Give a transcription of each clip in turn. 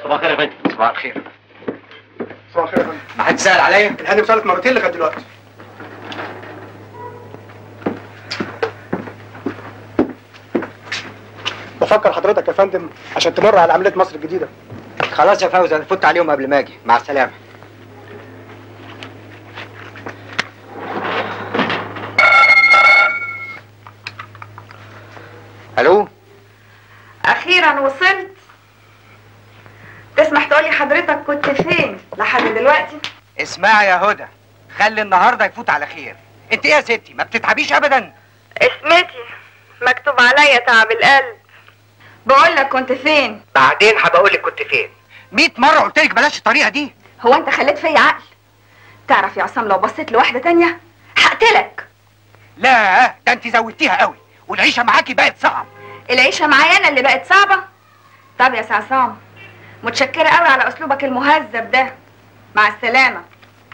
صباح الخير يا فندم صباح الخير صباح الخير يا فندم ما حد سأل عليا الهانم سالت مرتين لغايه دلوقتي بفكر حضرتك يا فندم عشان تمر على عمليه مصر الجديده خلاص يا فوزي انا فوت عليهم قبل ما اجي مع السلامه الو اخيرا وصلت تسمح تقولي حضرتك كنت فين لحد دلوقتي اسمعي يا هدى خلي النهارده يفوت على خير انت ايه يا ستي ما بتتعبيش ابدا اسمتي مكتوب عليا تعب القلب بقول لك كنت فين بعدين هبقول لك كنت فين 100 مره قلت لك بلاش الطريقه دي هو انت خليت فيا عقل تعرف يا عصام لو بصيت لواحده تانية هقتلك لا ده انت زودتيها قوي والعيشه معاكي بقت صعب العيشه معايا انا اللي بقت صعبه طب يا سي عصام متشكره قوي على اسلوبك المهذب ده مع السلامه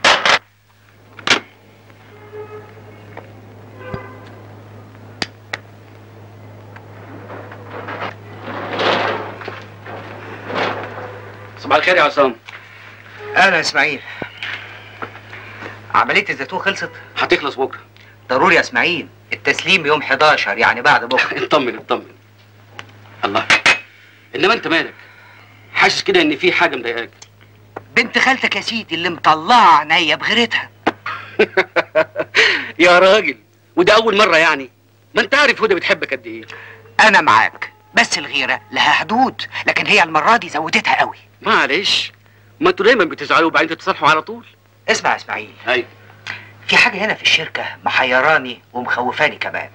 صباح الخير يا عصام اهلا يا اسماعيل عمليه الزيتون خلصت هتخلص بكره ضروري يا اسماعيل التسليم يوم 11 يعني بعد بكره اطمن اطمن الله انما انت مالك حاسس كده ان في حاجه مضايقاك بنت خالتك يا سيدي اللي مطلعه عينيا بغيرتها يا راجل وده اول مره يعني ما انت عارف هدى بتحبك قد ايه انا معاك بس الغيره لها حدود لكن هي المره دي زودتها قوي معلش ما انتوا دايما بتزعلوا وبعدين تتصالحوا على طول اسمع يا اسماعيل ايوه في حاجه هنا في الشركه محيراني ومخوفاني كمان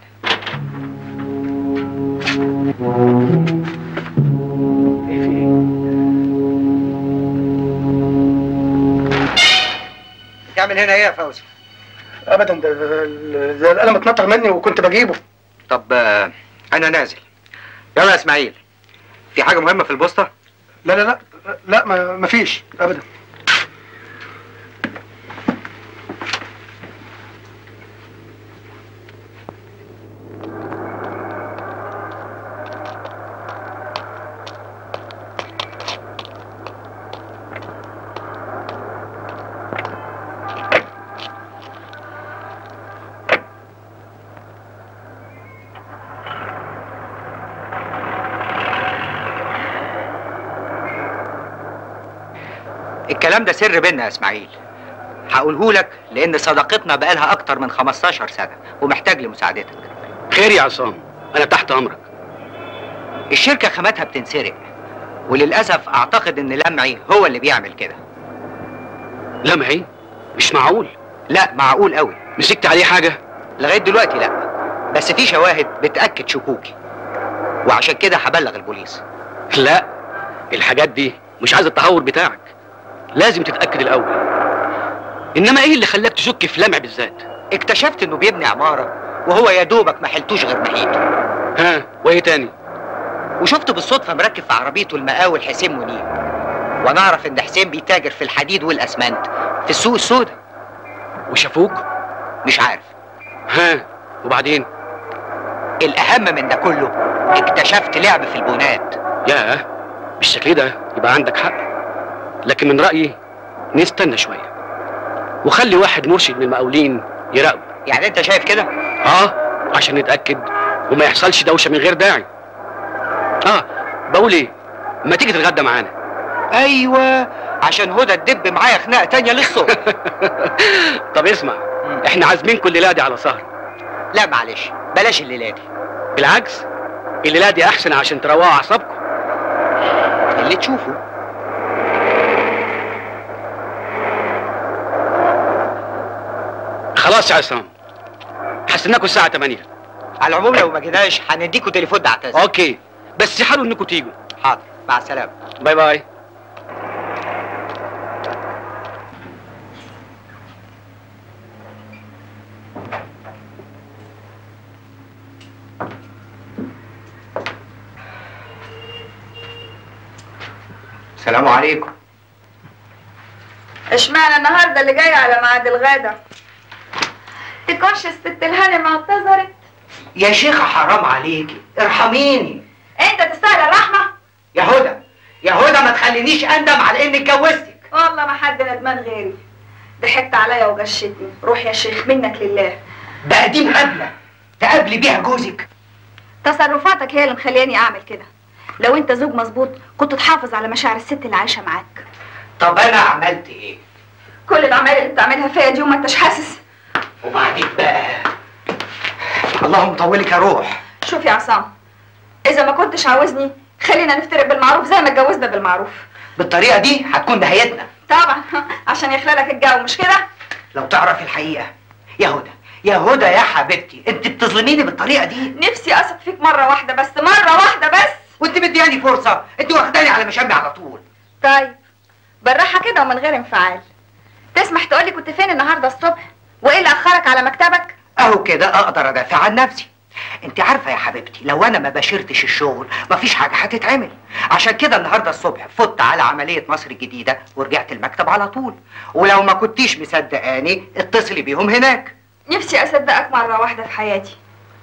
تعمل هنا ايه يا فوزي ابدا ده ده- ده القلم اتنطر مني وكنت بجيبه طب آه، انا نازل يلا يا اسماعيل في حاجه مهمه في البوسطه لا لا لا لا ما مفيش ابدا الكلام ده سر بينا يا اسماعيل هقوله لك لان صداقتنا بقالها اكتر من 15 سنه ومحتاج لمساعدتك خير يا عصام انا تحت امرك الشركه خاماتها بتنسرق وللاسف اعتقد ان لمعي هو اللي بيعمل كده لمعي مش معقول لا معقول قوي مسكت عليه حاجه لغايه دلوقتي لا بس في شواهد بتاكد شكوكي وعشان كده هبلغ البوليس لا الحاجات دي مش عايز التهور بتاعك لازم تتاكد الاول انما ايه اللي خلاك تشك في لمع بالذات اكتشفت انه بيبني عماره وهو يا دوبك ما حلتوش غير ناحيته ها وايه تاني وشفته بالصدفه مركب في عربيته المقاول حسين منيب وانا اعرف ان حسين بيتاجر في الحديد والاسمنت في السوق السوداء وشافوك مش عارف ها وبعدين الاهم من ده كله اكتشفت لعب في البونات ياه بالشكل ده يبقى عندك حق لكن من رايي نستنى شويه وخلي واحد مرشد من المقاولين يراقبه يعني انت شايف كده اه عشان نتاكد وما يحصلش دوشه من غير داعي اه بقول ايه ما تيجي تتغدى معانا ايوه عشان هدى تدب معايا خناقه تانية للصبح طب اسمع احنا عازمين كل ليله دي على سهر لا معلش بلاش الليله دي بالعكس الليله دي احسن عشان تروقوا اعصابكم اللي تشوفه خلاص يا عصام هستناكم الساعه 8 على العموم لو ما جيناش هنديكوا تليفون نعتذر اوكي بس حاولوا انكم تيجوا حاضر مع السلامه باي باي السلام عليكم اشمعنى النهارده اللي جاي على ميعاد الغدا تكونش الست الهانم اعتذرت يا شيخة حرام عليكي ارحميني انت تستاهل الرحمه يا هدى يا هدى ما تخلينيش اندم على اني اتجوزتك والله ما حد ندمان غيري ضحكت عليا وغشتني روح يا شيخ منك لله ده دي مقابله تقابلي بيها جوزك تصرفاتك هي اللي مخلياني اعمل كده لو انت زوج مظبوط كنت تحافظ على مشاعر الست اللي عايشه معاك طب انا عملت ايه كل الاعمال اللي بتعملها فيا دي وما انتش حاسس وبعدين بقى اللهم طولك يا روح شوف يا عصام اذا ما كنتش عاوزني خلينا نفترق بالمعروف زي ما اتجوزنا بالمعروف بالطريقه دي هتكون نهايتنا طبعا عشان يخلالك الجو مش كده لو تعرف الحقيقه يا هدى يا هدى يا حبيبتي انت بتظلميني بالطريقه دي نفسي اثق فيك مره واحده بس مره واحده بس وانت مدياني فرصه انت واخداني على مشامي على طول طيب بالراحه كده ومن غير انفعال تسمح تقولي كنت فين النهارده الصبح وايه اللي اخرك على مكتبك اهو كده اقدر ادافع عن نفسي انت عارفه يا حبيبتي لو انا ما باشرتش الشغل مفيش حاجه هتتعمل عشان كده النهارده الصبح فت على عمليه مصر الجديده ورجعت المكتب على طول ولو ما كنتيش مصدقاني اتصلي بيهم هناك نفسي اصدقك مره واحده في حياتي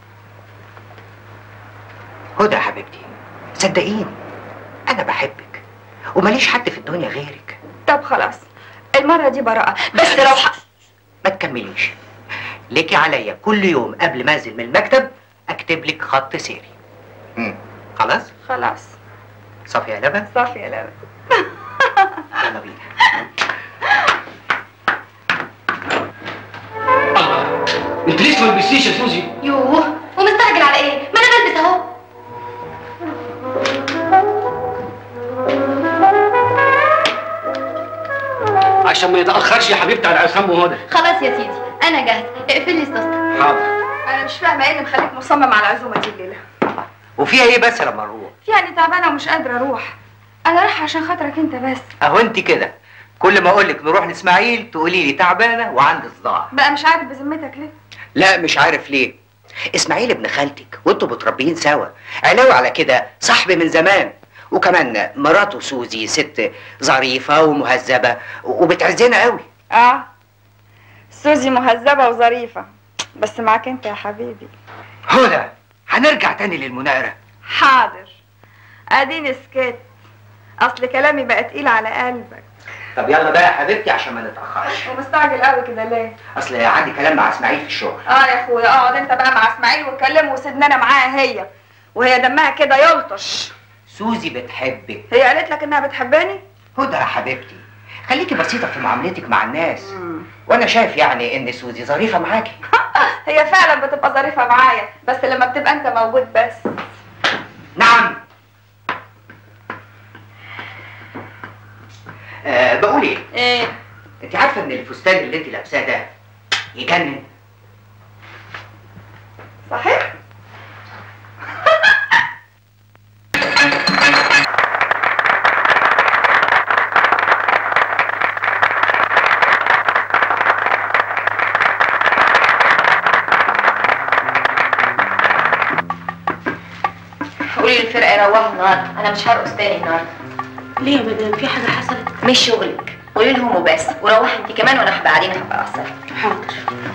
هدى يا حبيبتي صدقيني انا بحبك وماليش حد في الدنيا غيرك طب خلاص المره دي براءه بس لو ح... ما تكمليش ليكي عليا كل يوم قبل ما انزل من المكتب اكتب لك خط سيري مم. خلاص خلاص صافي يا لبن صافي يا لبن يلا بينا الله انت لسه ما لبستيش يا سوزي يوه ومستعجل على ايه؟ ما انا بلبس اهو عشان ما يتاخرش يا حبيبتي على عصام وهدى خلاص يا سيدي انا جاهز اقفل لي السوسته حاضر انا مش فاهمه ايه اللي مخليك مصمم على العزومه دي الليله وفيها ايه بس لما نروح في يعني تعبانه ومش قادره اروح انا رايحه عشان خاطرك انت بس اهو انت كده كل ما اقول لك نروح لاسماعيل تقولي لي تعبانه وعندي صداع بقى مش عارف بذمتك ليه لا مش عارف ليه اسماعيل ابن خالتك وانتوا متربيين سوا علاوه على كده صاحبي من زمان وكمان مراته سوزي ست ظريفه ومهذبه وبتعزنا قوي اه سوزي مهذبه وظريفه بس معاك انت يا حبيبي هدى هنرجع تاني للمناقره حاضر اديني سكت اصل كلامي بقى تقيل على قلبك طب يلا بقى يا حبيبتي عشان ما نتاخرش ومستعجل قوي كده ليه اصل عندي كلام مع اسماعيل في الشغل اه يا اخويا اقعد انت بقى مع اسماعيل واتكلموا وسيبني انا معاها هي وهي دمها كده يلطش سوزي بتحبك هي قالت لك انها بتحبني هدى يا حبيبتي خليكي بسيطه في معاملتك مع الناس وانا شايف يعني ان سوزي ظريفه معاكي هي فعلا بتبقى ظريفه معايا بس لما بتبقى انت موجود بس نعم آه بقول ايه ايه انت عارفه ان الفستان اللي انت لابساه ده يجنن صحيح قولي للفرقه يروحوا النهارده انا مش هرقص تاني النهارده ليه يا مدام في حاجة حصلت؟ مش شغلك قولي لهم وبس وروحي انت كمان وانا هبقى قاعدين هبقى اعصر حاضر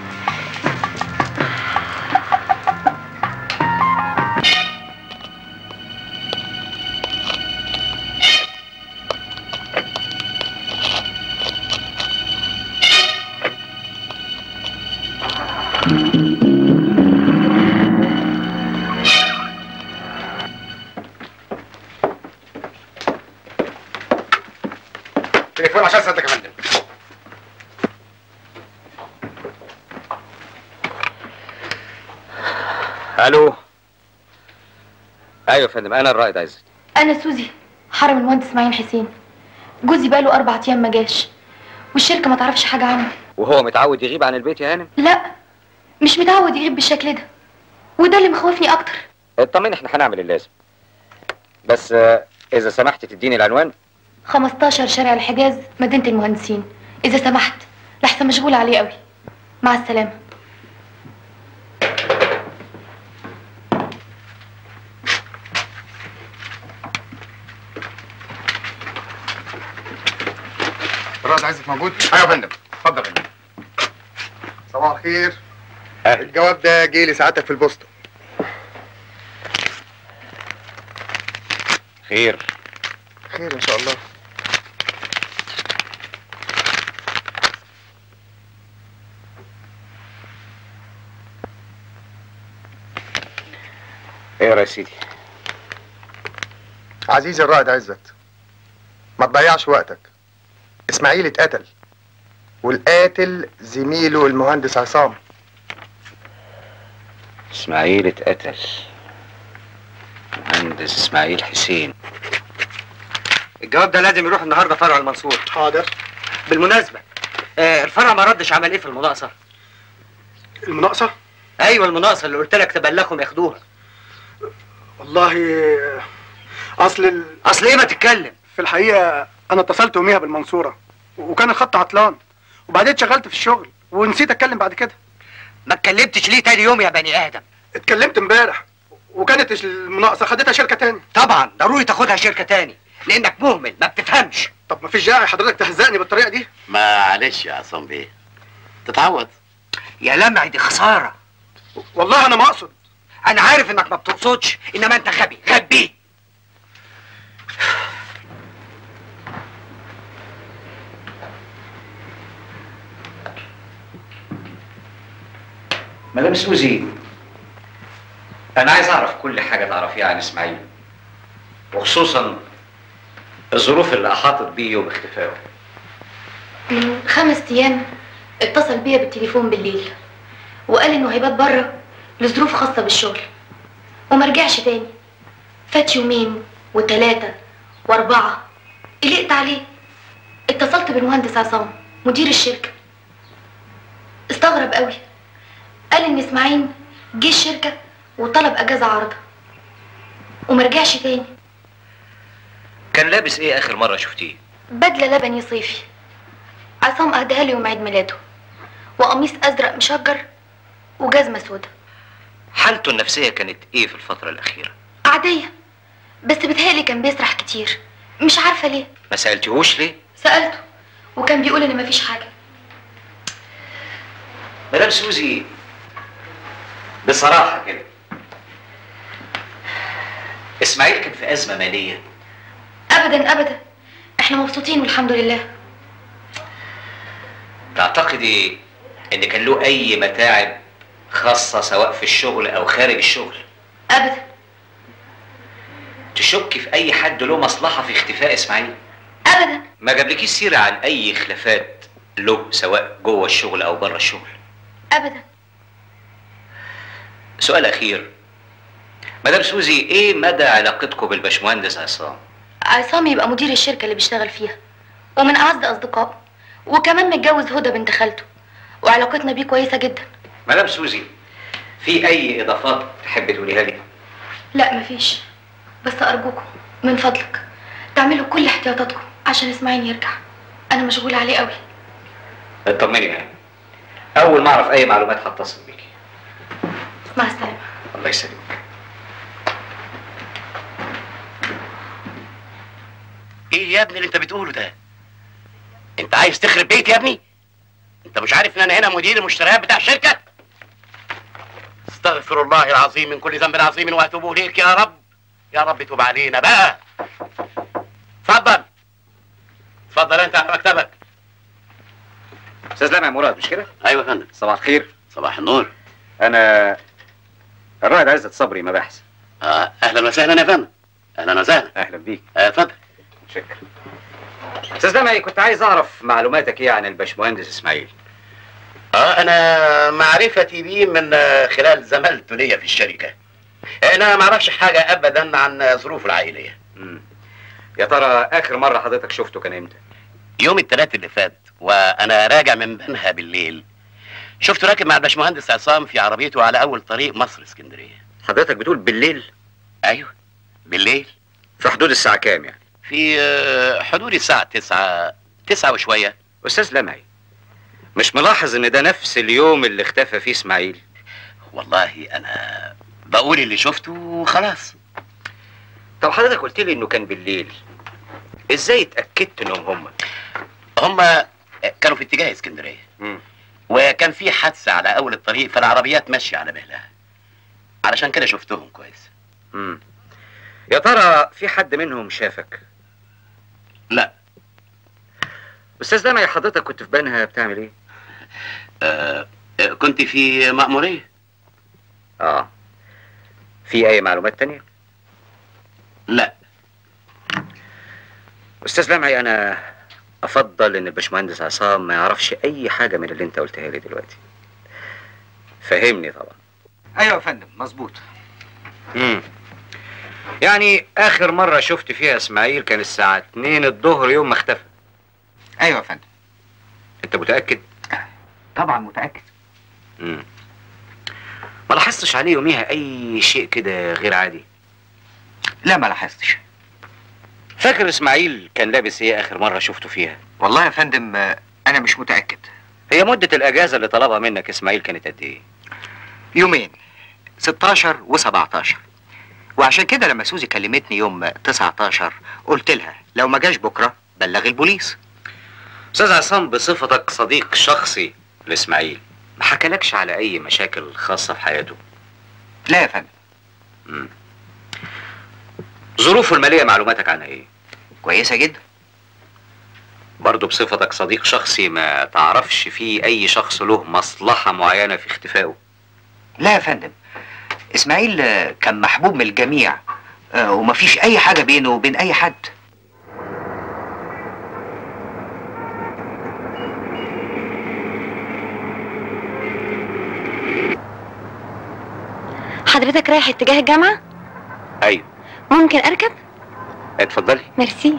تليفون عشان سيادتك يا فندم الو ايوه يا فندم انا الرائد عايز انا سوزي حرم المهندس اسماعيل حسين جوزي بقاله اربع ايام ما جاش والشركه ما تعرفش حاجه عنه وهو متعود يغيب عن البيت يا هانم لا مش متعود يغيب بالشكل ده وده اللي مخوفني اكتر اطمن احنا هنعمل اللازم بس آه، اذا سمحت تديني العنوان 15 شارع الحجاز مدينه المهندسين اذا سمحت لحسن مشغول عليه قوي مع السلامه الرائد عايزك موجود ايوه يا فندم اتفضل يا فندم صباح الخير أهلا. الجواب ده جه لسعادتك في البوسطه خير خير ان شاء الله اقرا يا سيدي عزيزي الرائد عزت ما تضيعش وقتك اسماعيل اتقتل والقاتل زميله المهندس عصام اسماعيل اتقتل مهندس اسماعيل حسين الجواب ده لازم يروح النهارده فرع المنصور حاضر بالمناسبه آه الفرع ما ردش عمل ايه في المناقصه المناقصه ايوه المناقصه اللي قلت لك تبلغهم ياخدوها والله اصل ال... اصل ايه ما تتكلم في الحقيقه انا اتصلت يوميها بالمنصوره وكان الخط عطلان وبعدين اتشغلت في الشغل ونسيت اتكلم بعد كده ما اتكلمتش ليه تاني يوم يا بني ادم اتكلمت امبارح وكانت المناقصه خدتها شركه تاني طبعا ضروري تاخدها شركه تاني لانك مهمل ما بتفهمش طب ما فيش داعي حضرتك تهزقني بالطريقه دي معلش يا عصام بيه تتعود يا لمعي دي خساره والله انا ما اقصد انا عارف انك ما بتقصدش انما انت غبي غبي مدام سوزي انا عايز اعرف كل حاجه تعرفيها عن اسماعيل وخصوصا الظروف اللي احاطت بيه يوم اختفائه من خمس ايام اتصل بيا بالتليفون بالليل وقال انه هيبات بره لظروف خاصه بالشغل وما رجعش تاني فات يومين وتلاتة واربعة قلقت عليه اتصلت بالمهندس عصام مدير الشركة استغرب قوي قال ان اسماعيل جه الشركة وطلب اجازة عارضة وما رجعش تاني كان لابس ايه اخر مره شفتيه بدلة لبني صيفي عصام اهداها لي يوم عيد ميلاده وقميص ازرق مشجر وجزمة سودا حالته النفسيه كانت ايه في الفتره الاخيره عادية بس بتهيألي كان بيسرح كتير مش عارفة ليه ما سالتيهوش ليه سألته وكان بيقول ان مفيش حاجة مدام سوزي بصراحه كده اسماعيل كان في ازمه ماليه ابدا ابدا احنا مبسوطين والحمد لله تعتقدي ان كان له اي متاعب خاصه سواء في الشغل او خارج الشغل ابدا تشك في اي حد له مصلحه في اختفاء اسماعيل ابدا ما جابلكيش سيره عن اي خلافات له سواء جوه الشغل او بره الشغل ابدا سؤال اخير مدام سوزي ايه مدى علاقتكم بالباشمهندس عصام عصام يبقى مدير الشركة اللي بيشتغل فيها ومن اعز اصدقائه وكمان متجوز هدى بنت خالته وعلاقتنا بيه كويسة جدا مدام سوزي في اي اضافات تحب تقوليها لي لا مفيش بس ارجوكم من فضلك تعملوا كل احتياطاتكم عشان اسماعيل يرجع انا مشغولة عليه قوي اطمني يعني اول ما اعرف اي معلومات هتصل بيكي مع السلامة الله يسلمك ايه يا ابني اللي انت بتقوله ده انت عايز تخرب بيتي يا ابني انت مش عارف ان انا هنا مدير المشتريات بتاع الشركه استغفر الله العظيم من كل ذنب عظيم واتوب اليك يا رب يا رب توب علينا بقى اتفضل اتفضل انت على مكتبك استاذ لمع مراد مش كده ايوه يا فندم صباح الخير صباح النور انا الرائد عزت صبري مباحث آه اهلا وسهلا يا فندم اهلا وسهلا اهلا بيك آه، اتفضل شكرا استاذ لمعي كنت عايز اعرف معلوماتك ايه عن الباشمهندس اسماعيل اه انا معرفتي بيه من آه، خلال زمالته ليا في الشركه انا ما اعرفش حاجه ابدا عن ظروفه العائليه مم. يا ترى اخر مره حضرتك شفته كان امتى يوم الثلاث اللي فات وانا راجع من بنها بالليل شفته راكب مع الباشمهندس عصام في عربيته على اول طريق مصر اسكندريه حضرتك بتقول بالليل ايوه بالليل في حدود الساعه كام يعني في آه، حدود الساعه تسعة تسعة وشويه استاذ لمعي مش ملاحظ ان ده نفس اليوم اللي اختفى فيه اسماعيل والله انا بقول اللي شفته وخلاص طب حضرتك قلت لي انه كان بالليل ازاي اتاكدت انهم هم هما كانوا في اتجاه اسكندريه مم. وكان في حادثه على اول الطريق فالعربيات ماشيه على مهلها علشان كده شفتهم كويس مم. يا ترى في حد منهم شافك لا استاذ لمعي حضرتك كنت في بنها بتعمل ايه؟ آه آه، كنت في مأمورية اه في اي معلومات تانية؟ لا استاذ لمعي انا افضل ان الباشمهندس عصام ما يعرفش اي حاجه من اللي انت قلتها لي دلوقتي فهمني طبعا ايوه يا فندم مظبوط امم يعني اخر مره شفت فيها اسماعيل كان الساعه 2 الظهر يوم ما اختفى ايوه يا فندم انت متاكد طبعا متاكد امم ما لاحظتش عليه يوميها اي شيء كده غير عادي لا ما لاحظتش فاكر اسماعيل كان لابس ايه اخر مره شفته فيها والله يا فندم آه، انا مش متاكد هي مده الاجازه اللي طلبها منك اسماعيل كانت قد ايه يومين 16 و17 وعشان كده لما سوزي كلمتني يوم 19 قلت لها لو ما جاش بكره بلغ البوليس استاذ عصام بصفتك صديق شخصي لاسماعيل ما حكالكش على اي مشاكل خاصه في حياته لا يا فندم مم. ظروفه الماليه معلوماتك عنها ايه كويسه جدا برضه بصفتك صديق شخصي ما تعرفش فيه اي شخص له مصلحه معينه في اختفائه لا يا فندم اسماعيل آه، كان محبوب من الجميع آه، ومفيش اي حاجه بينه وبين اي حد حضرتك رايح اتجاه الجامعة؟ ايوه ممكن أركب؟ اتفضلي ميرسي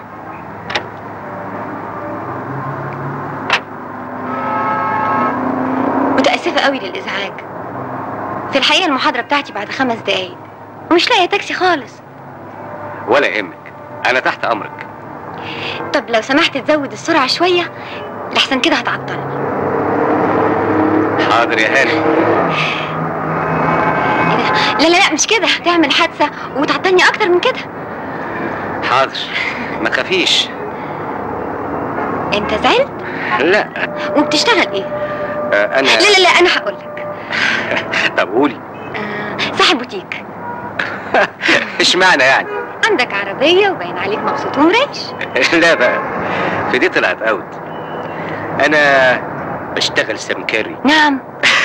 متأسفة قوي للإزعاج في الحقيقة المحاضرة بتاعتي بعد خمس دقايق ومش لاقية تاكسي خالص ولا يهمك انا تحت امرك طب لو سمحت تزود السرعة شوية لحسن كده هتعطلني حاضر يا هاني إيه ده؟ لا لا لا مش كده تعمل حادثة وتعطلني أكتر من كده حاضر ما تخافيش أنت زعلت؟ لا وبتشتغل إيه؟ آه، انا لا لا لا أنا هقولك طب قولي آه، صاحب بوتيك اشمعنى يعني عندك عربية وباين عليك مبسوط ومريش لا بقى في دي طلعت اوت انا بشتغل سمكري نعم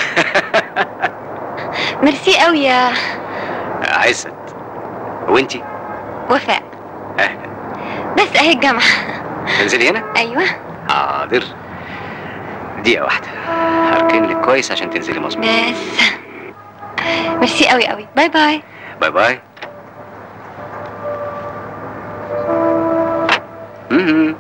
ميرسي قوي يا عزت وانتي وفاء اهلا بس اهي الجامعة تنزلي هنا ايوه حاضر دقيقة واحدة هركن لك كويس عشان تنزلي مظبوط بس ميرسي قوي قوي باي باي باي باي مهم.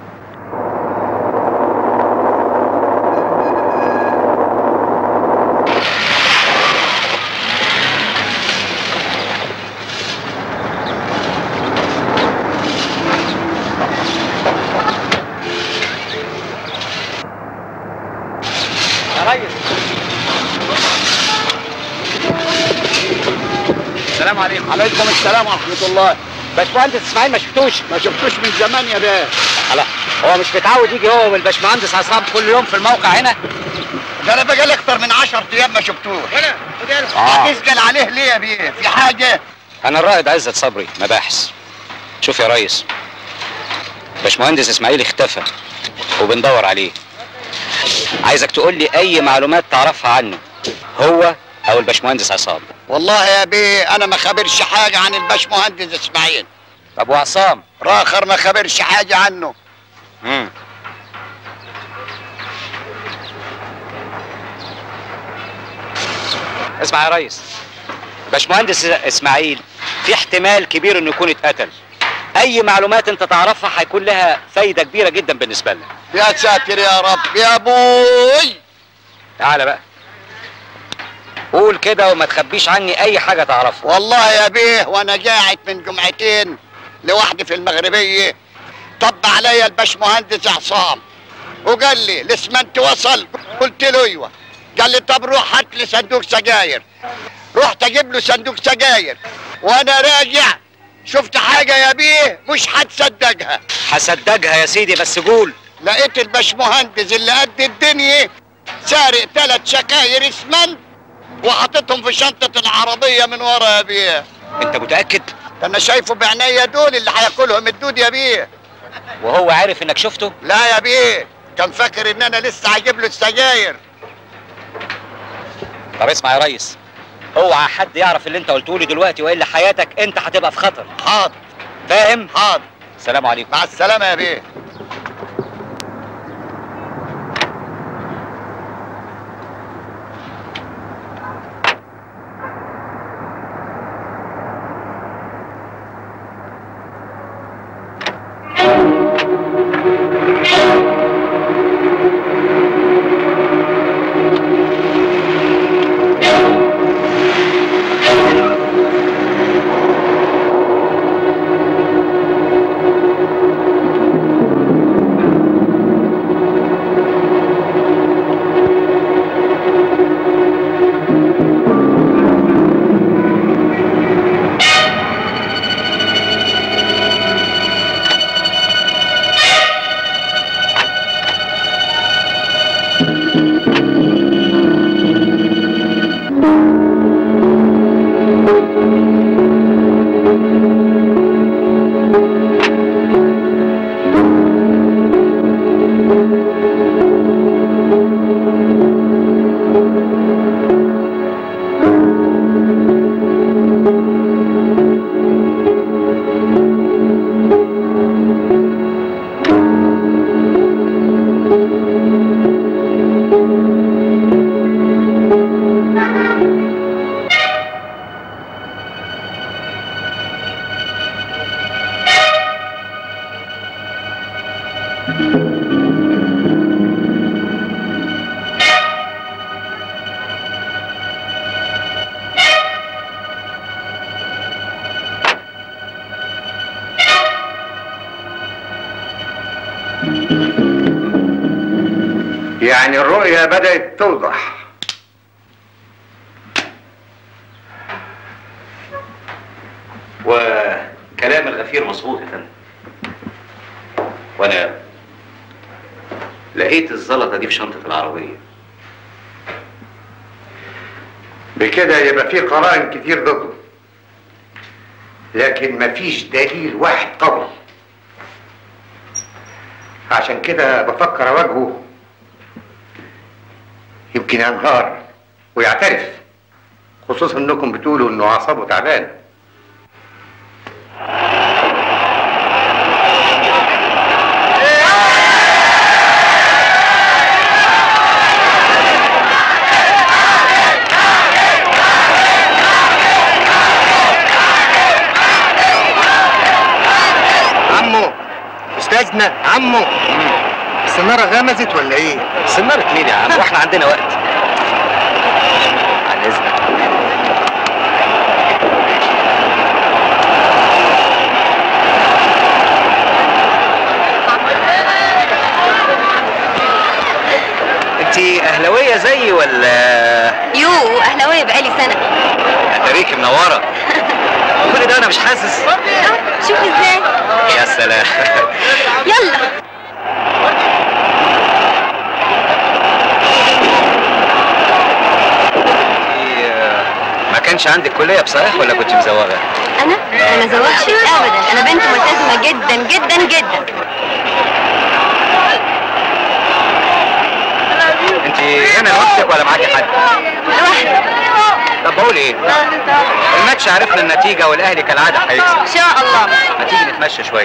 يا ريس السلام عليكم عليكم السلام ورحمة الله باشمهندس اسماعيل ما شفتوش ما شفتوش من زمان يا بيه لا هو مش متعود يجي هو والباشمهندس عصام كل يوم في الموقع هنا ده انا بقالي اكتر من 10 ايام ما شفتوش آه. هتسجل عليه ليه يا بيه في حاجه انا الرائد عزت صبري مباحث شوف يا ريس باشمهندس اسماعيل اختفى وبندور عليه عايزك تقول لي اي معلومات تعرفها عنه هو او الباشمهندس عصام والله يا بيه انا ما خبرش حاجه عن الباشمهندس اسماعيل طب وعصام راخر ما خبرش حاجه عنه مم. اسمع يا ريس باشمهندس اسماعيل في احتمال كبير انه يكون اتقتل اي معلومات انت تعرفها هيكون لها فايده كبيره جدا بالنسبه لنا يا ساتر يا رب يا ابوي تعالى بقى قول كده وما تخبيش عني اي حاجه تعرفها والله يا بيه وانا قاعد من جمعتين لوحدي في المغربيه طب عليا الباشمهندس عصام وقال لي الاسمنت وصل قلت له ايوه قال لي طب روح هات لي صندوق سجاير رحت اجيب له صندوق سجاير وانا راجع شفت حاجه يا بيه مش هتصدقها هصدقها يا سيدي بس قول لقيت الباشمهندس اللي قد الدنيا سارق ثلاث شكاير اسمنت وحاططهم في شنطة العربية من ورا يا بيه انت متاكد ده انا شايفه بعينيا دول اللي هياكلهم الدود يا بيه وهو عارف انك شفته لا يا بيه كان فاكر ان انا لسه هجيب له السجاير طب اسمع يا ريس اوعى حد يعرف اللي انت قلته لي دلوقتي والا حياتك انت هتبقى في خطر حاضر فاهم حاضر سلام عليكم مع السلامه يا بيه يعني الرؤية بدأت توضح وكلام الغفير مظبوط يا فندم وانا لقيت الزلطه دي في شنطه العربيه بكده يبقى في قرائن كتير ضده لكن مفيش دليل واحد قوي عشان كده بفكر اواجهه يمكن ينهار ويعترف خصوصا انكم بتقولوا انه اعصابه تعبان عمو استاذنا عمو السنارة غمزت ولا ايه؟ سنارة مين يا عم واحنا عندنا وقت عن اذنك انت اهلاويه زيي ولا يو اهلاويه بقالي سنه اتاريكي منوره كل ده انا مش حاسس شوف ازاي يا سلام يلا ما كانش عندك كليه بصحيح ولا كنت مزوغه انا انا زوجش ابدا انا بنت ملتزمه جدا جدا جدا انت هنا لوحدك ولا معاكي حد لوحدي طب بقول ايه الماتش عرفنا النتيجه والاهلي كالعاده هيكسب ان شاء الله ما تيجي نتمشى شويه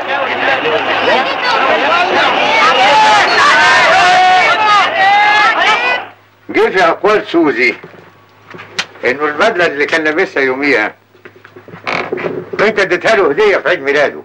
جه في اقوال سوزي انه البدله اللي كان لابسها يوميها انت اديتها له هديه في عيد ميلاده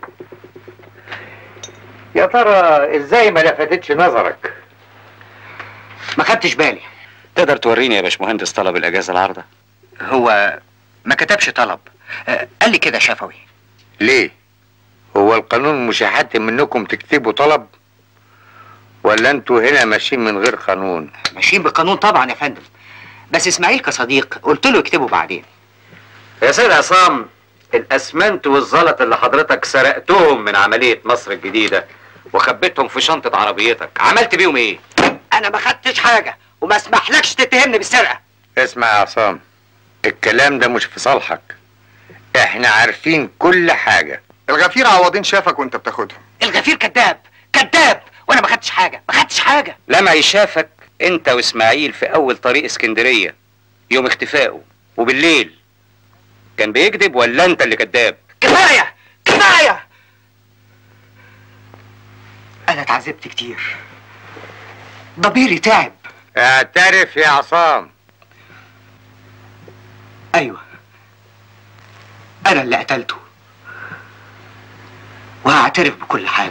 يا ترى ازاي ما لفتتش نظرك ما خدتش بالي تقدر توريني يا باشمهندس طلب الاجازه العارضه هو ما كتبش طلب آه، قال لي كده شفوي ليه هو القانون مش هيحتم منكم تكتبوا طلب ولا انتوا هنا ماشيين من غير قانون ماشيين بالقانون طبعا يا فندم بس اسماعيل كصديق قلت له يكتبه بعدين يا سيد عصام الاسمنت والزلط اللي حضرتك سرقتهم من عمليه مصر الجديده وخبيتهم في شنطه عربيتك عملت بيهم ايه انا ما خدتش حاجه وما اسمحلكش تتهمني بالسرقه اسمع يا عصام الكلام ده مش في صالحك احنا عارفين كل حاجة الغفير عوضين شافك وانت بتاخدهم الغفير كذاب كذاب وانا ما خدتش حاجه ما خدتش حاجه لما شافك انت واسماعيل في اول طريق اسكندريه يوم اختفائه وبالليل كان بيكذب ولا انت اللي كذاب كفايه كفايه انا اتعذبت كتير ضميري تعب اعترف يا عصام ايوه انا اللي قتلته وهعترف بكل حاجه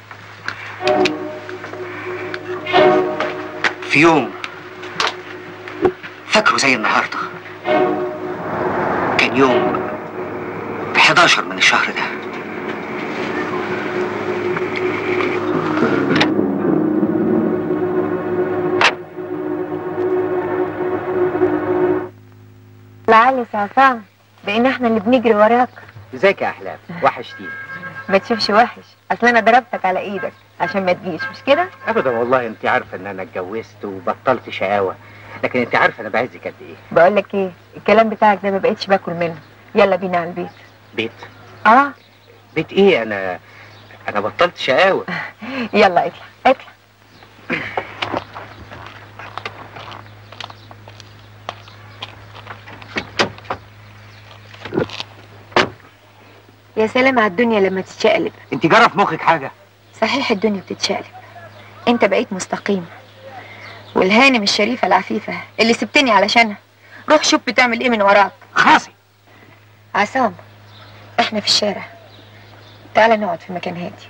في يوم فاكره زي النهارده كان يوم 11 من الشهر ده لعلي سعفان بان احنا اللي بنجري وراك ازيك يا احلام وحشتيني ما تشوفش وحش اصل انا ضربتك على ايدك عشان ما تجيش مش كده ابدا والله انت عارفه ان انا اتجوزت وبطلت شقاوه لكن انت عارفه انا بعزك قد ايه بقول لك ايه الكلام بتاعك ده ما بقتش باكل منه يلا بينا على البيت بيت اه بيت ايه انا انا بطلت شقاوه يلا اطلع اطلع يا سلام على الدنيا لما تتشقلب انت جرى في مخك حاجه صحيح الدنيا بتتشقلب انت بقيت مستقيم والهانم الشريفة العفيفة اللي سبتني علشانها روح شوف بتعمل ايه من وراك خلاصي عصام احنا في الشارع تعالى نقعد في مكان هادي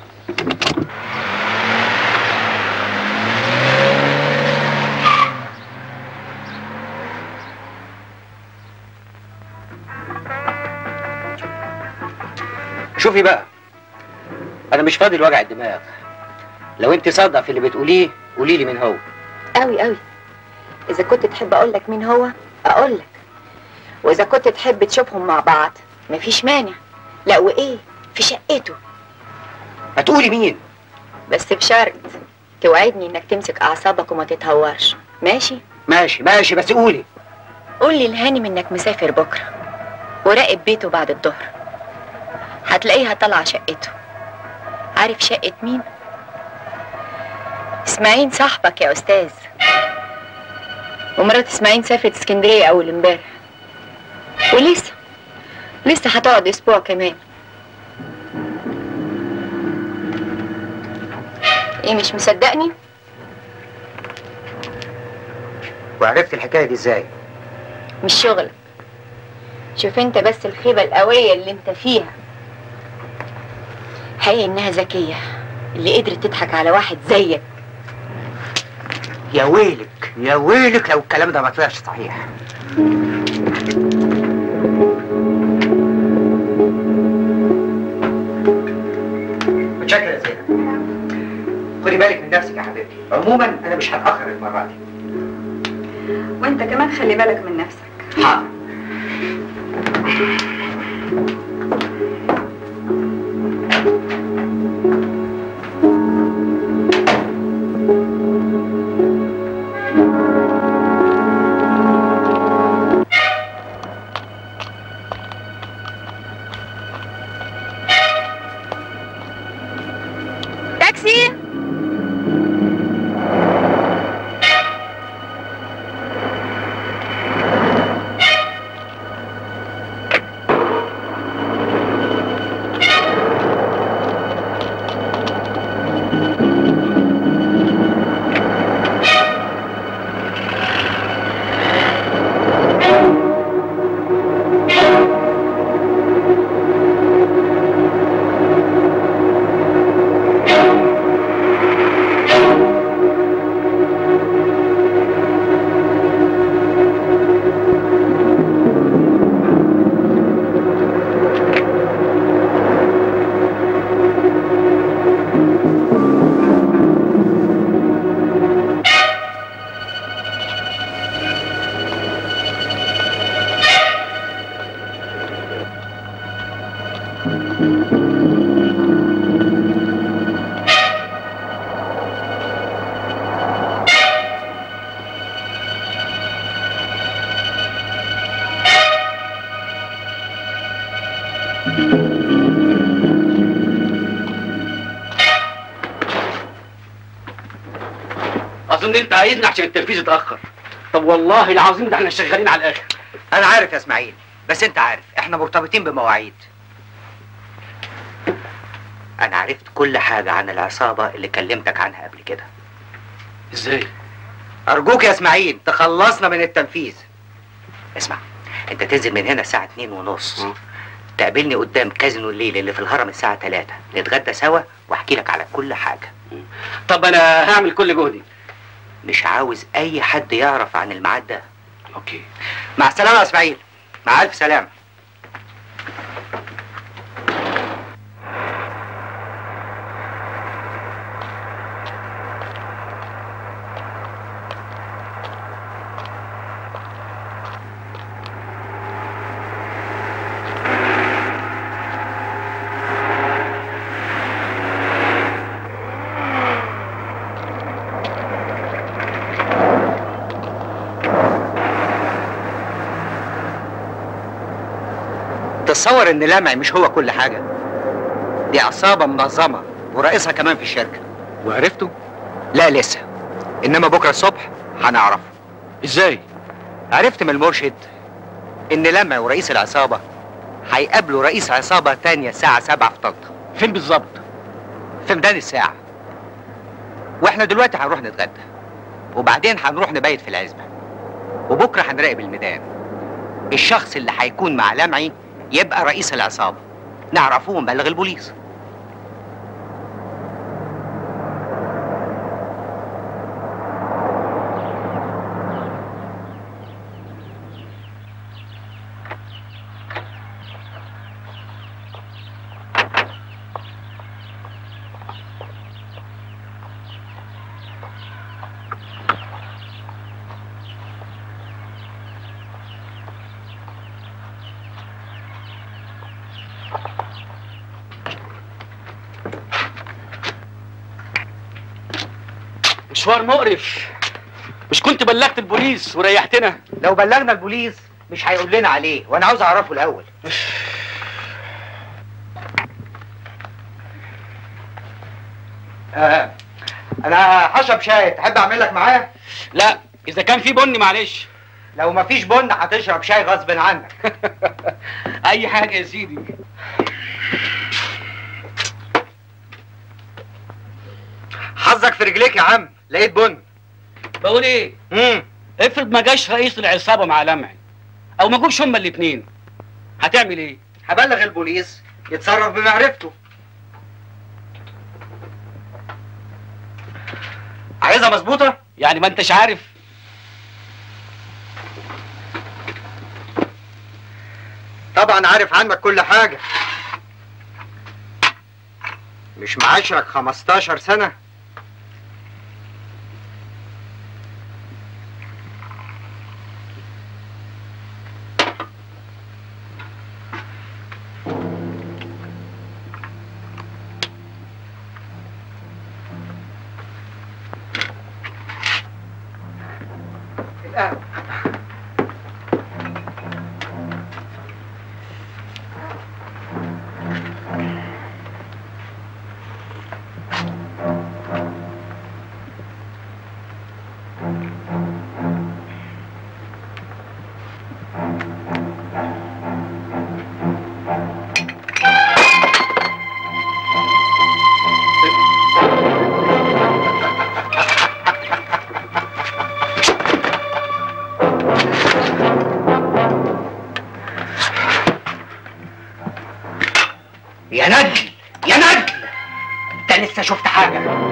شوفي بقى انا مش فاضي لوجع الدماغ لو انت صادقه في اللي بتقوليه قولي لي مين هو قوي قوي اذا كنت تحب اقول لك مين هو اقول لك واذا كنت تحب تشوفهم مع بعض مفيش مانع لا وايه في شقته هتقولي مين بس بشرط توعدني انك تمسك اعصابك وما تتهورش ماشي ماشي ماشي بس قولي قول لي الهانم انك مسافر بكره وراقب بيته بعد الظهر هتلاقيها طالعه شقته عارف شقه مين اسماعيل صاحبك يا استاذ ومرات اسماعيل سافرت اسكندريه اول امبارح ولسه لسه هتقعد اسبوع كمان ايه مش مصدقني وعرفت الحكايه دي ازاي مش شغلك شوف انت بس الخيبة القوية اللي انت فيها حقيقي انها ذكية اللي قدرت تضحك على واحد زيك يا ويلك يا ويلك لو الكلام ده ما طلعش صحيح متشكر يا زينب خدي بالك من نفسك يا حبيبتي عموما انا مش هتاخر المره دي وانت كمان خلي بالك من نفسك حاضر تاكسي اظن انت عايزني عشان التنفيذ اتاخر طب والله العظيم ده احنا شغالين على الاخر انا عارف يا اسماعيل بس انت عارف احنا مرتبطين بمواعيد انا عرفت كل حاجة عن العصابة اللي كلمتك عنها قبل كده ازاي ارجوك يا اسماعيل تخلصنا من التنفيذ اسمع انت تنزل من هنا الساعة اتنين ونص اه. تقابلني قدام كازينو الليل اللي في الهرم الساعة 3 نتغدى سوا واحكي لك على كل حاجة طب انا هعمل كل جهدي مش عاوز اي حد يعرف عن الميعاد ده اوكي مع السلامة يا اسماعيل مع الف سلامة تصور ان لمعي مش هو كل حاجة دي عصابة منظمة ورئيسها كمان في الشركة وعرفته لا لسه انما بكرة الصبح هنعرف ازاي عرفت من المرشد ان لمعي ورئيس العصابة هيقابلوا رئيس عصابة تانية الساعة سبعة في طنطا فين بالظبط في ميدان الساعة واحنا دلوقتي هنروح نتغدى وبعدين هنروح نبيت في العزبة وبكرة هنراقب الميدان الشخص اللي هيكون مع لمعي يبقى رئيس العصابة نعرفه ونبلغ البوليس مشوار مقرف مش كنت بلغت البوليس وريحتنا لو بلغنا البوليس مش هيقول لنا عليه وانا عاوز اعرفه الاول آه. انا هشرب شاي تحب اعمل لك معاه لا اذا كان في بني معلش لو مفيش بن هتشرب شاي غصب عنك اي حاجه يا سيدي حظك في رجليك يا عم لقيت بن بقول ايه امم افرض ما جاش رئيس العصابه مع لمعي او ما جوش هما الاثنين هتعمل ايه هبلغ البوليس يتصرف بمعرفته عايزها مظبوطه يعني ما انتش عارف طبعا عارف عنك كل حاجه مش معاشرك 15 سنه القهوة يا نجل يا نجل انت لسه شفت حاجه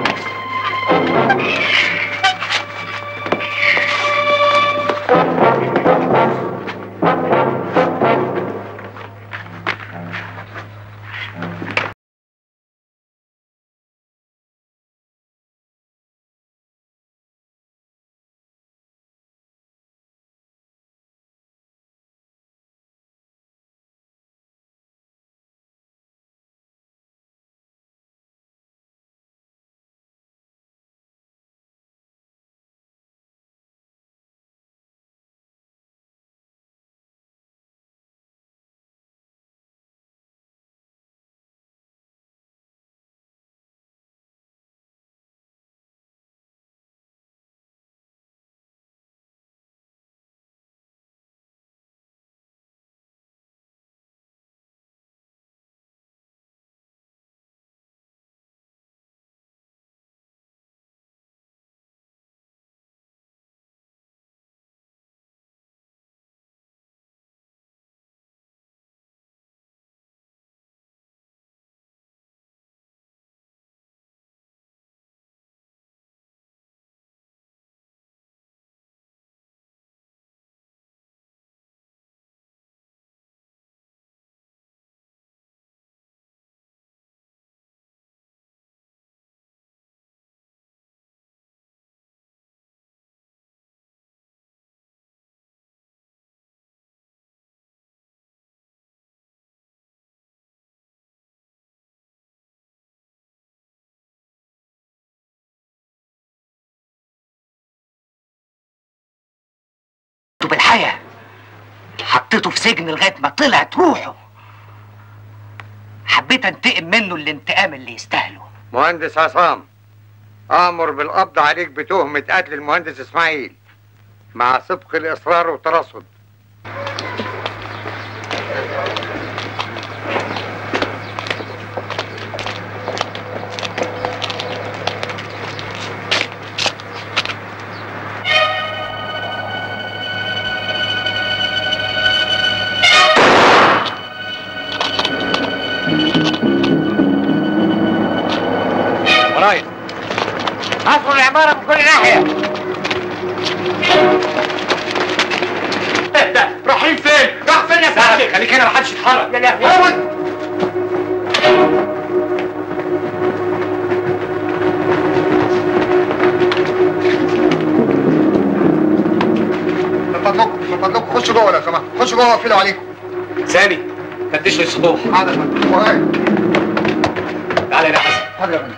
الحياة حطيته في سجن لغاية ما طلعت روحه حبيت انتقم منه الانتقام اللي يستاهله مهندس عصام امر بالقبض عليك بتهمة قتل المهندس اسماعيل مع سبق الاصرار والترصد ورايا حصروا العمارة من كل ناحية رايحين فين؟ راح فين يا سعد خليك هنا محدش يتحرك يا لهوي من فضلكم من فضلكم خشوا جوه لو سمحت خشوا جوه واقفلوا عليكم سامي فتش لي السطوح حاضر يا فندم ورايا تعالى يا حسن حاضر يا فندم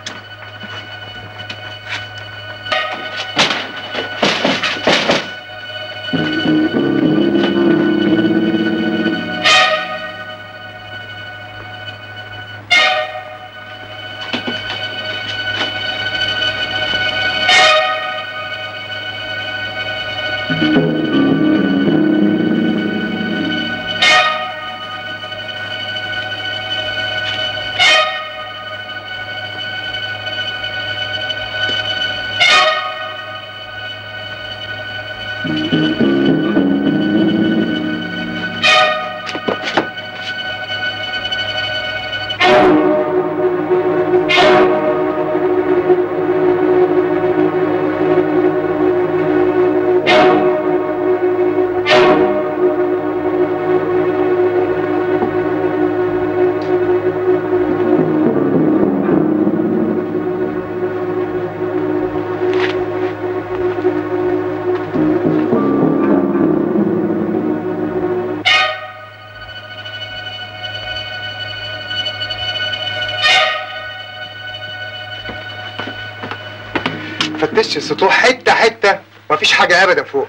فتشت السطوح حته حته مفيش حاجه ابدا فوق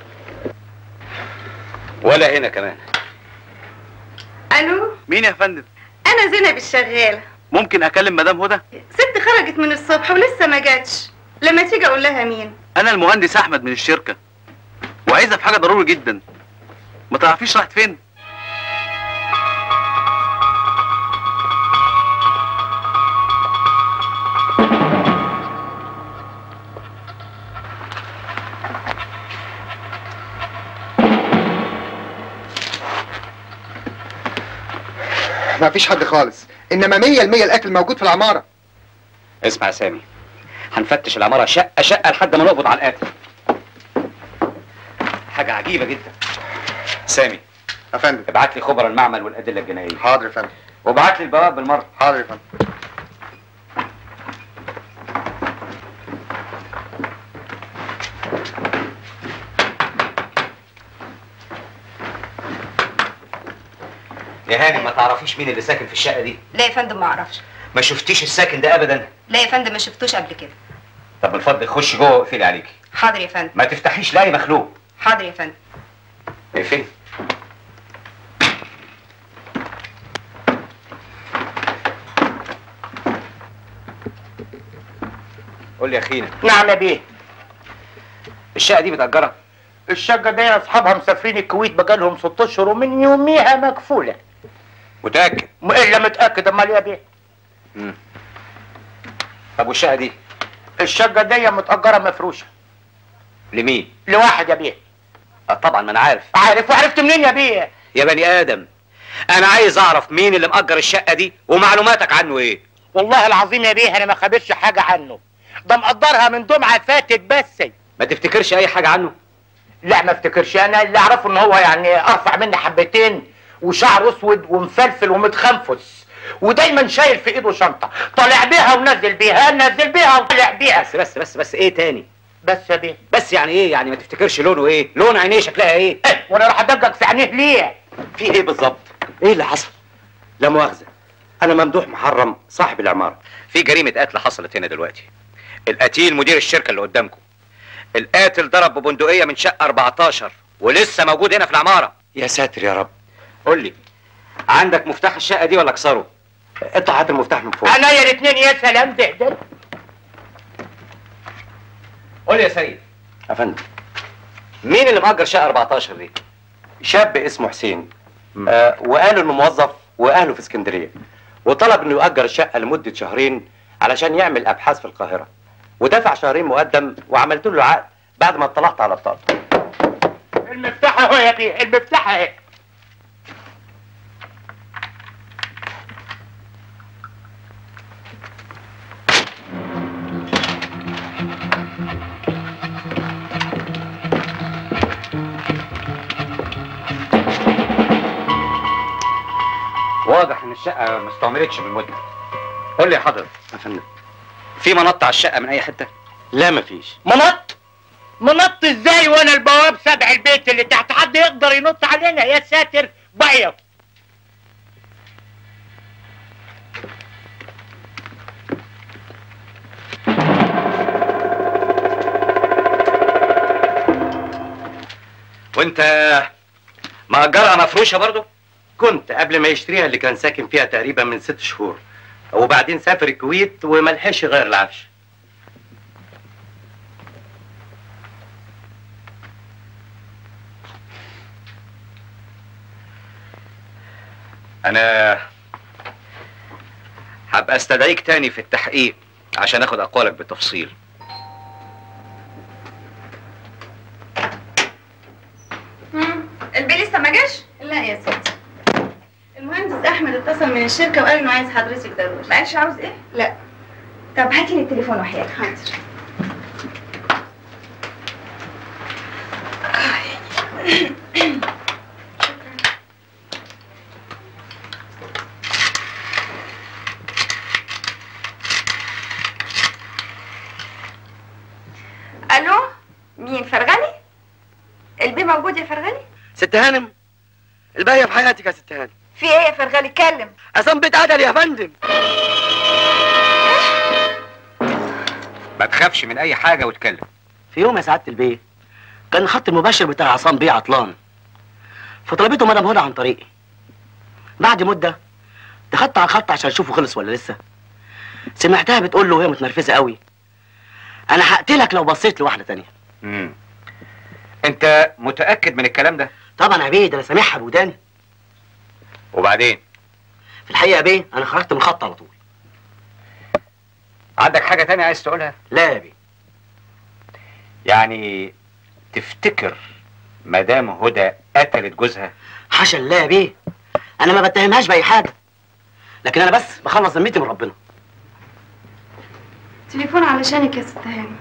ولا هنا كمان الو مين يا فندم؟ انا زينب الشغاله ممكن اكلم مدام هدى؟ ست خرجت من الصبح ولسه ما جاتش لما تيجي اقول لها مين انا المهندس احمد من الشركه وعايزها في حاجه ضروري جدا ما تعرفيش راحت فين؟ ما فيش حد خالص انما 100% القتل موجود في العماره اسمع يا سامي هنفتش العمارة شقة شقة لحد ما نقبض على القاتل حاجة عجيبة جدا سامي يا فندم ابعت لي خبر المعمل والأدلة الجنائية حاضر يا فندم وابعت لي البواب بالمرة حاضر يا فندم يا هاني ما تعرفيش مين اللي ساكن في الشقة دي لا يا فندم ما اعرفش ما شفتيش الساكن ده أبدا لا يا فندم ما شفتوش قبل كده طب من فضلك خشي جوه واقفلي عليكي حاضر يا فندم ما تفتحيش لاي مخلوق حاضر يا فندم اقفلي قول لي يا اخينا نعم يا بيه الشقة دي متأجرة الشقة دي أصحابها مسافرين الكويت بقالهم ست أشهر ومن يوميها مقفولة متأكد م- إلا متأكد أمال يا بيه مم. طب والشقة دي الشقة دي متأجرة مفروشة لمين؟ لواحد يا بيه آه طبعا ما انا عارف عارف وعرفت منين يا بيه يا بني ادم انا عايز اعرف مين اللي مأجر الشقة دي ومعلوماتك عنه ايه والله العظيم يا بيه أنا ما خبرش حاجة عنه ده مقدرها من دمعة فاتت بس ما تفتكرش اي حاجة عنه لا ما افتكرش أنا اللي أعرفه إن هو يعني أرفع مني حبتين وشعره أسود ومفلفل ومتخنفس ودايما شايل في ايده شنطه طالع بيها ونزل بيها نزل بيها وطلع بيها بس بس بس بس ايه تاني بس يا بيه بس يعني ايه يعني ما تفتكرش لونه ايه لون عينيه شكلها ايه إيه، وانا راح ادقق في عينيه ليه في ايه بالظبط ايه اللي حصل لا مؤاخذة انا ممدوح محرم صاحب العمارة في جريمة قتل حصلت هنا دلوقتي القتيل مدير الشركة اللي قدامكم القاتل ضرب ببندقية من شقة 14 ولسه موجود هنا في العماره يا ساتر يا رب قول لي عندك مفتاح الشقه دي ولا اكسره انت هات المفتاح من فوق عينيا الاثنين يا سلام ده ده قول لي يا سيد يا فندم مين اللي مأجر شقه 14 دي شاب اسمه حسين آه وقالوا انه موظف واهله في اسكندريه وطلب انه يؤجر الشقه لمده شهرين علشان يعمل ابحاث في القاهره ودفع شهرين مقدم وعملت له عقد بعد ما اطلعت على بطاقته المفتاح اهو يا بيه المفتاح اهي واضح ان الشقه ما استعملتش بالمده قول لي يا حضرتك يا فندم في منط على الشقه من اي حته لا مفيش منط منط ازاي وانا البواب سبع البيت اللي تحت حد يقدر ينط علينا يا ساتر بيض وانت مأجرها مفروشه برضو كنت قبل ما يشتريها اللي كان ساكن فيها تقريبا من ست شهور وبعدين سافر الكويت وما لحقش غير العفش انا هبقى استدعيك تاني في التحقيق عشان اخد اقوالك بالتفصيل البي لسه ما جاش لا يا ستي المهندس احمد اتصل من الشركه وقال انه عايز حضرتك ضروري ما قالش عاوز ايه لا طب هاتي لي التليفون وحياتك حاضر الو مين فرغلي البي موجود يا فرغلي ست هانم الباقية في حياتك يا ست هانم في ايه يا فرغلي اتكلم عصام بيت عدل يا فندم ما تخافش من اي حاجه واتكلم في يوم يا سعادة البيه كان الخط المباشر بتاع عصام بيه عطلان فطلبته مدام هدى عن طريقي بعد مدة دخلت على الخط عشان اشوفه خلص ولا لسه سمعتها بتقول له وهي متنرفزة قوي انا هقتلك لو بصيت لواحدة تانية امم انت متاكد من الكلام ده طبعا يا بيه ده انا سامعها بوداني وبعدين في الحقيقة يا بيه انا خرجت من الخط على طول عندك حاجه تانية عايز تقولها لا يا بيه يعني تفتكر مدام هدى قتلت جوزها حاشا لله يا بيه انا ما بتهمهاش باي حاجة لكن انا بس بخلص ذمتي من ربنا تليفون علشانك يا ست هانم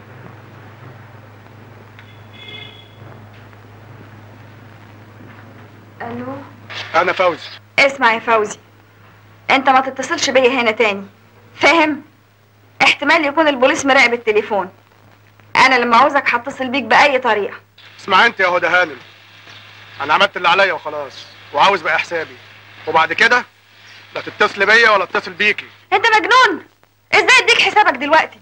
الو انا فوزي اسمع يا فوزي انت ما تتصلش بيا هنا تاني فاهم احتمال يكون البوليس مراقب التليفون انا لما عاوزك هتصل بيك باي طريقه اسمع انت يا هدى هانم انا عملت اللي عليا وخلاص وعاوز بقى حسابي وبعد كده لا تتصل بيا ولا اتصل بيكي انت مجنون ازاي اديك حسابك دلوقتي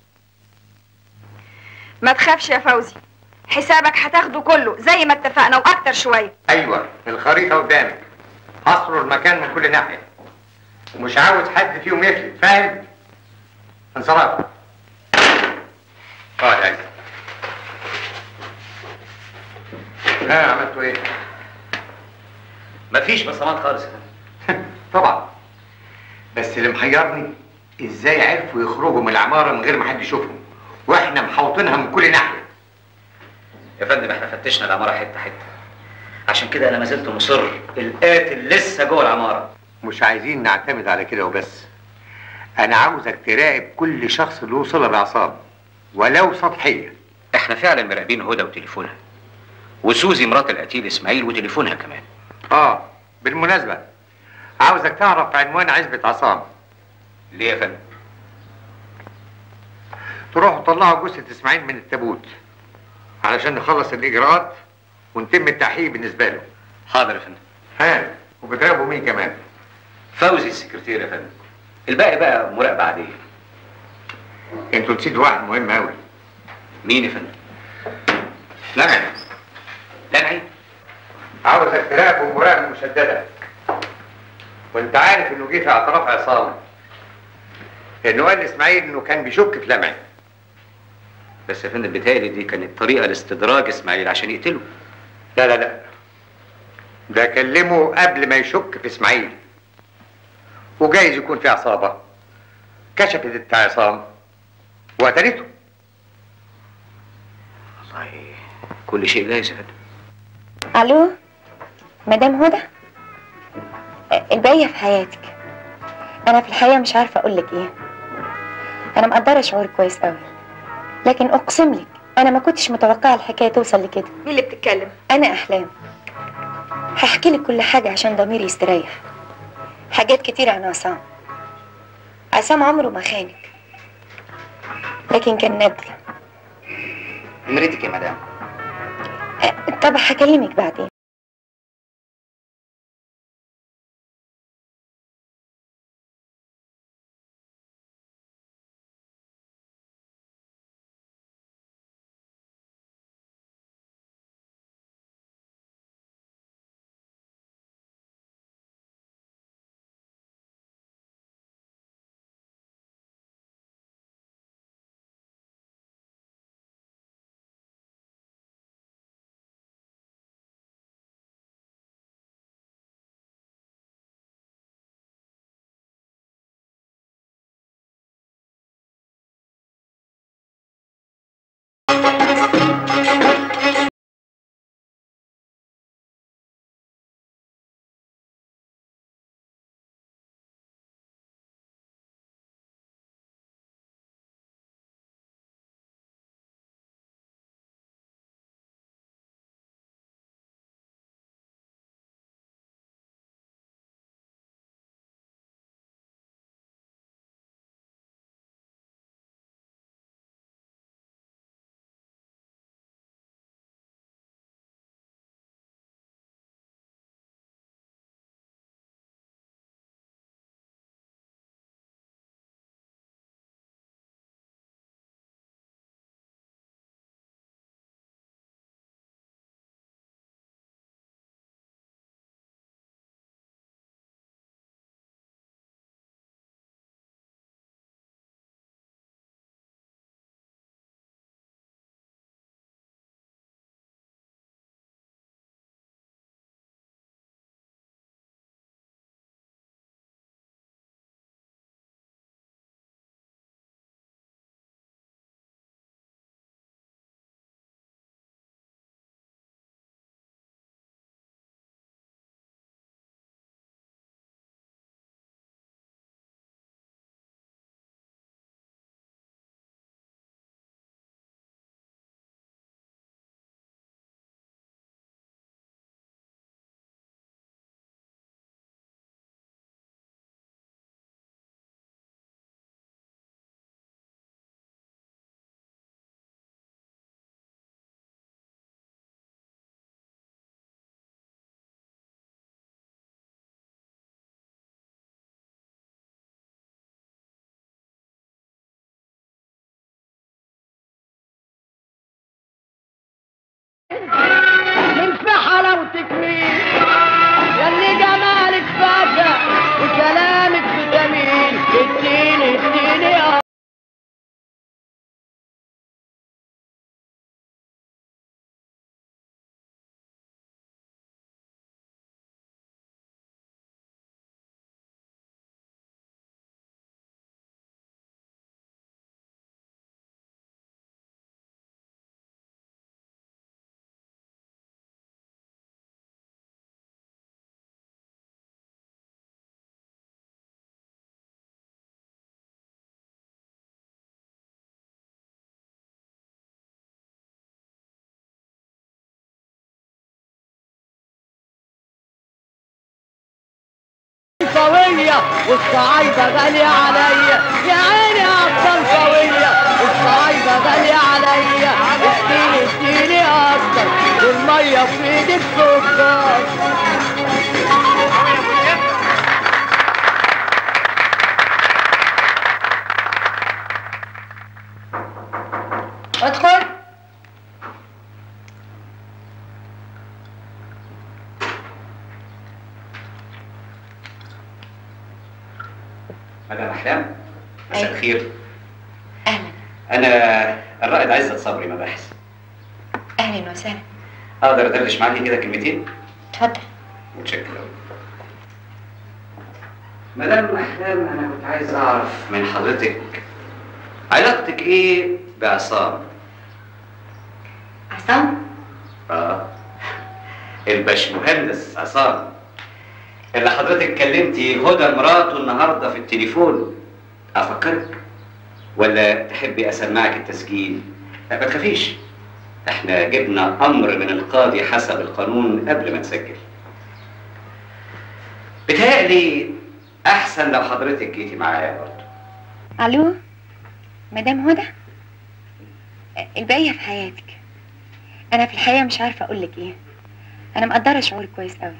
ما تخافش يا فوزي حسابك هتاخده كله زي ما اتفقنا واكتر شويه ايوه الخريطه قدامك حصروا المكان من كل ناحيه ومش عاوز حد فيهم يفلت فاهم انصراف اقعد يا ها عملتوا ايه مفيش بصمات خالص طبعا بس اللي محيرني ازاي عرفوا يخرجوا من العماره من غير ما حد يشوفهم واحنا محوطينها من كل ناحيه يا فندم احنا فتشنا العماره حته حته عشان كده انا ما زلت مصر القاتل لسه جوه العماره مش عايزين نعتمد على كده وبس انا عاوزك تراقب كل شخص له صله بعصام ولو سطحيه احنا فعلا مراقبين هدى وتليفونها وسوزي مرات القتيل اسماعيل وتليفونها كمان اه بالمناسبه عاوزك تعرف عنوان عزبة عصام ليه يا فندم تروحوا تطلعوا جثة اسماعيل من التابوت علشان نخلص الإجراءات ونتم التحقيق بالنسبة له حاضر يا فندم ها وبتراقبوا مين كمان فوزي السكرتير يا فندم الباقي بقى مراقبة عادية انتوا نسيتوا واحد مهم قوي مين يا فندم لمعي لمعي عاوزك تراقبه مراقبه مشدده وانت عارف انه جه في اعتراف عصام انه قال لاسماعيل انه كان بيشك في لمعي بس يا فندم بيتهيألي دي كانت طريقه لاستدراج اسماعيل عشان يقتله لا لا لا ده كلمه قبل ما يشك في اسماعيل وجايز يكون في عصابه كشفت بتاع عصام وقتلته والله كل شيء جايز يا فندم الو مدام هدى الباقية في حياتك انا في الحقيقة مش عارفة اقولك ايه انا مقدرة شعورك كويس قوي لكن اقسم لك انا ما كنتش متوقعة الحكاية توصل لكده مين اللي بتتكلم انا احلام هحكي لك كل حاجة عشان ضميري يستريح حاجات كتير عن عصام عصام عمره ما خانك لكن كان ندل نمرتك يا مدام طب هكلمك بعدين من في حلاوتك مين ياللي جمالك فاجأ وكلامك فيتامين اديني اديني يا قوية والصعايدة غالية عليا يا عيني أفضل قوية والصعايدة غالية عليا اديني اديني أكتر والمية في ايدك سكر ادخل احلام مساء أيوة. الخير اهلا انا الرائد عزت صبري مباحث اهلا وسهلا اقدر ادردش معاكي كده كلمتين اتفضل متشكر أوي. مدام احلام انا كنت عايز اعرف من حضرتك علاقتك ايه بعصام عصام اه الباشمهندس عصام اللي حضرتك كلمتي هدى مراته النهارده في التليفون افكرك ولا تحبي اسمعك التسجيل لا ما تخافيش احنا جبنا امر من القاضي حسب القانون قبل ما نسجل بتهيألي احسن لو حضرتك جيتي معايا برضه الو مدام هدى البقيه في حياتك انا في الحقيقه مش عارفه اقول لك ايه انا مقدره شعورك كويس قوي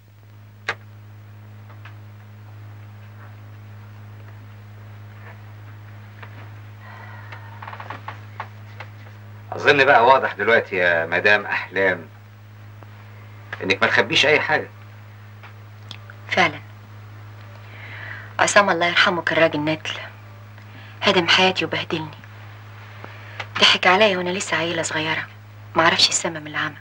اظن بقى واضح دلوقتي يا مدام احلام انك ما تخبيش اي حاجه فعلا عصام الله يرحمه كان راجل نتل هدم حياتي وبهدلني ضحك عليا وانا لسه عيله صغيره معرفش السما من العمى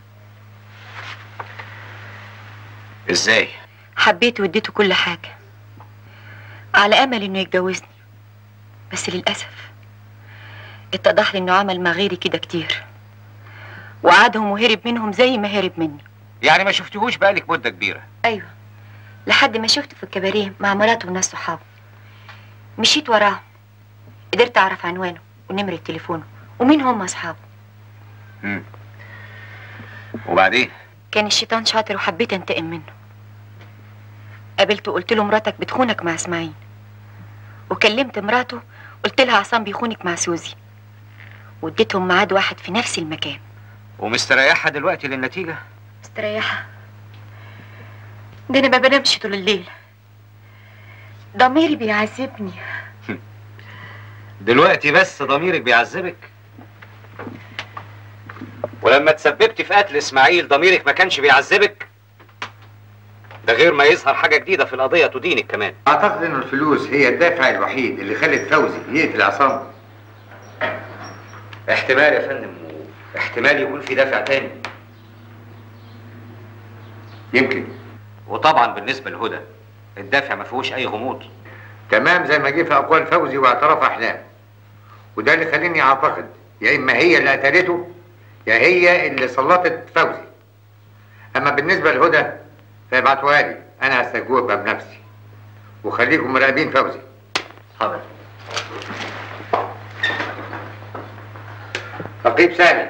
ازاي حبيته واديته كل حاجه على امل انه يتجوزني بس للاسف اتضح لي انه عمل مع غيري كده كتير وعادهم وهرب منهم زي ما هرب مني يعني ما شفتهوش بقالك مده كبيره ايوه لحد ما شفته في الكباريه مع مراته وناس صحابه مشيت وراه قدرت اعرف عنوانه ونمرة تليفونه ومين هم اصحابه مم. وبعدين كان الشيطان شاطر وحبيت انتقم منه قابلته وقلت له مراتك بتخونك مع اسماعيل وكلمت مراته قلت لها عصام بيخونك مع سوزي واديتهم ميعاد واحد في نفس المكان ومستريحه دلوقتي للنتيجه مستريحة ده انا ما بنامش طول الليل ضميري بيعذبني دلوقتي بس ضميرك بيعذبك ولما تسببتي في قتل اسماعيل ضميرك ما كانش بيعذبك ده غير ما يظهر حاجه جديده في القضيه تدينك كمان اعتقد ان الفلوس هي الدافع الوحيد اللي خلت فوزي يقتل عصام احتمال يا فندم احتمال يكون في دافع تاني يمكن وطبعا بالنسبه لهدى الدافع ما فيهوش اي غموض تمام زي ما جه في اقوال فوزي واعتراف احلام وده اللي خليني اعتقد يا اما هي اللي قتلته يا هي اللي سلطت فوزي اما بالنسبه لهدى فابعتوها لي انا هستجوبها بنفسي وخليكم مراقبين فوزي حاضر رقيب سامي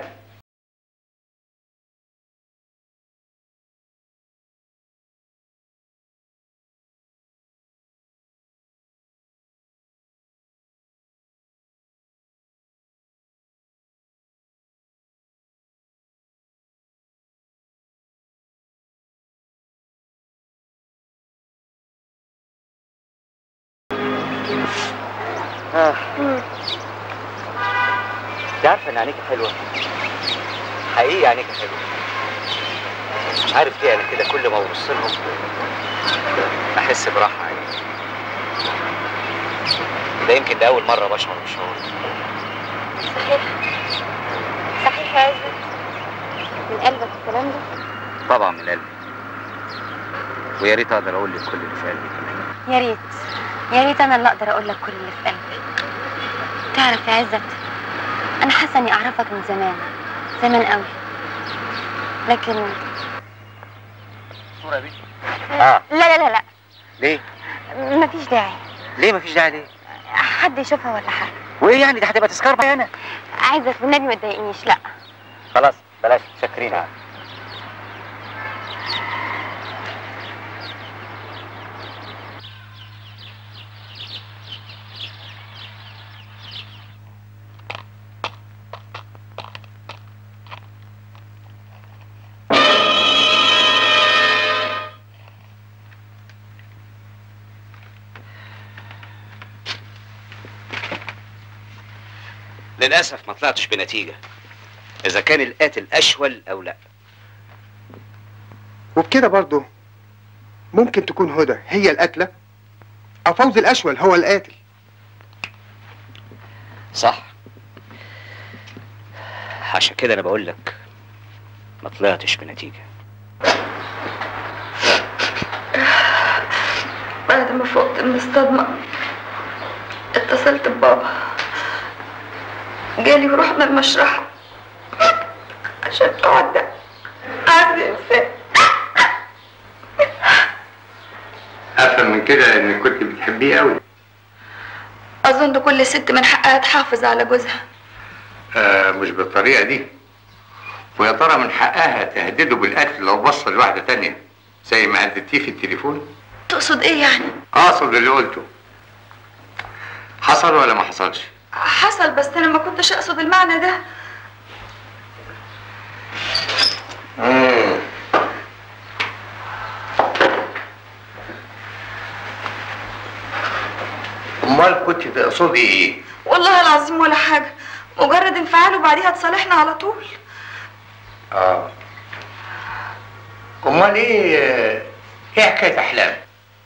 انت عارفه ان عينيك حلوه حقيقي عينيك حلوه مش عارف ليه انا كده كل ما ببص لهم احس براحه عيني ده يمكن ده اول مره بشعر بالشعور صحيح صحيح يا عزت من قلبك الكلام ده طبعا من قلبي ويا ريت اقدر اقول لك كل اللي في قلبي كمان يا ريت يا ريت انا اللي اقدر اقول لك كل اللي في قلبي تعرف يا عزت انا حاسه اني اعرفك من زمان زمان قوي لكن صوره يا بنتي اه لا لا لا لا ليه مفيش داعي ليه مفيش داعي ليه حد يشوفها ولا حاجه وايه يعني ده هتبقى تذكار بقى انا عايزك والنبي ما تضايقنيش لا خلاص بلاش شاكرين يعني للأسف ما طلعتش بنتيجة إذا كان القاتل أشول أو لا وبكده برضه ممكن تكون هدى هي القاتلة أو فوزي الأشول هو القاتل صح عشان كده انا بقول لك ما طلعتش بنتيجه بعد ما فقت من الصدمة اتصلت ببابا جالي ورحنا المشرحة عشان نقعد أعز إنسان افهم من كده انك كنت بتحبيه قوي أظن كل ست من حقها تحافظ على جوزها آه مش بالطريقه دي ويا ترى من حقها تهدده بالقتل لو بص لواحده تانية زي ما هددتيه في التليفون تقصد إيه يعني؟ اقصد اللي قلته حصل ولا ما حصلش حصل بس أنا ما كنتش أقصد المعنى ده مم. امال كنت تقصدي ايه والله العظيم ولا حاجة مجرد انفعال وبعديها تصالحنا على طول اه امال ايه ايه حكايه احلام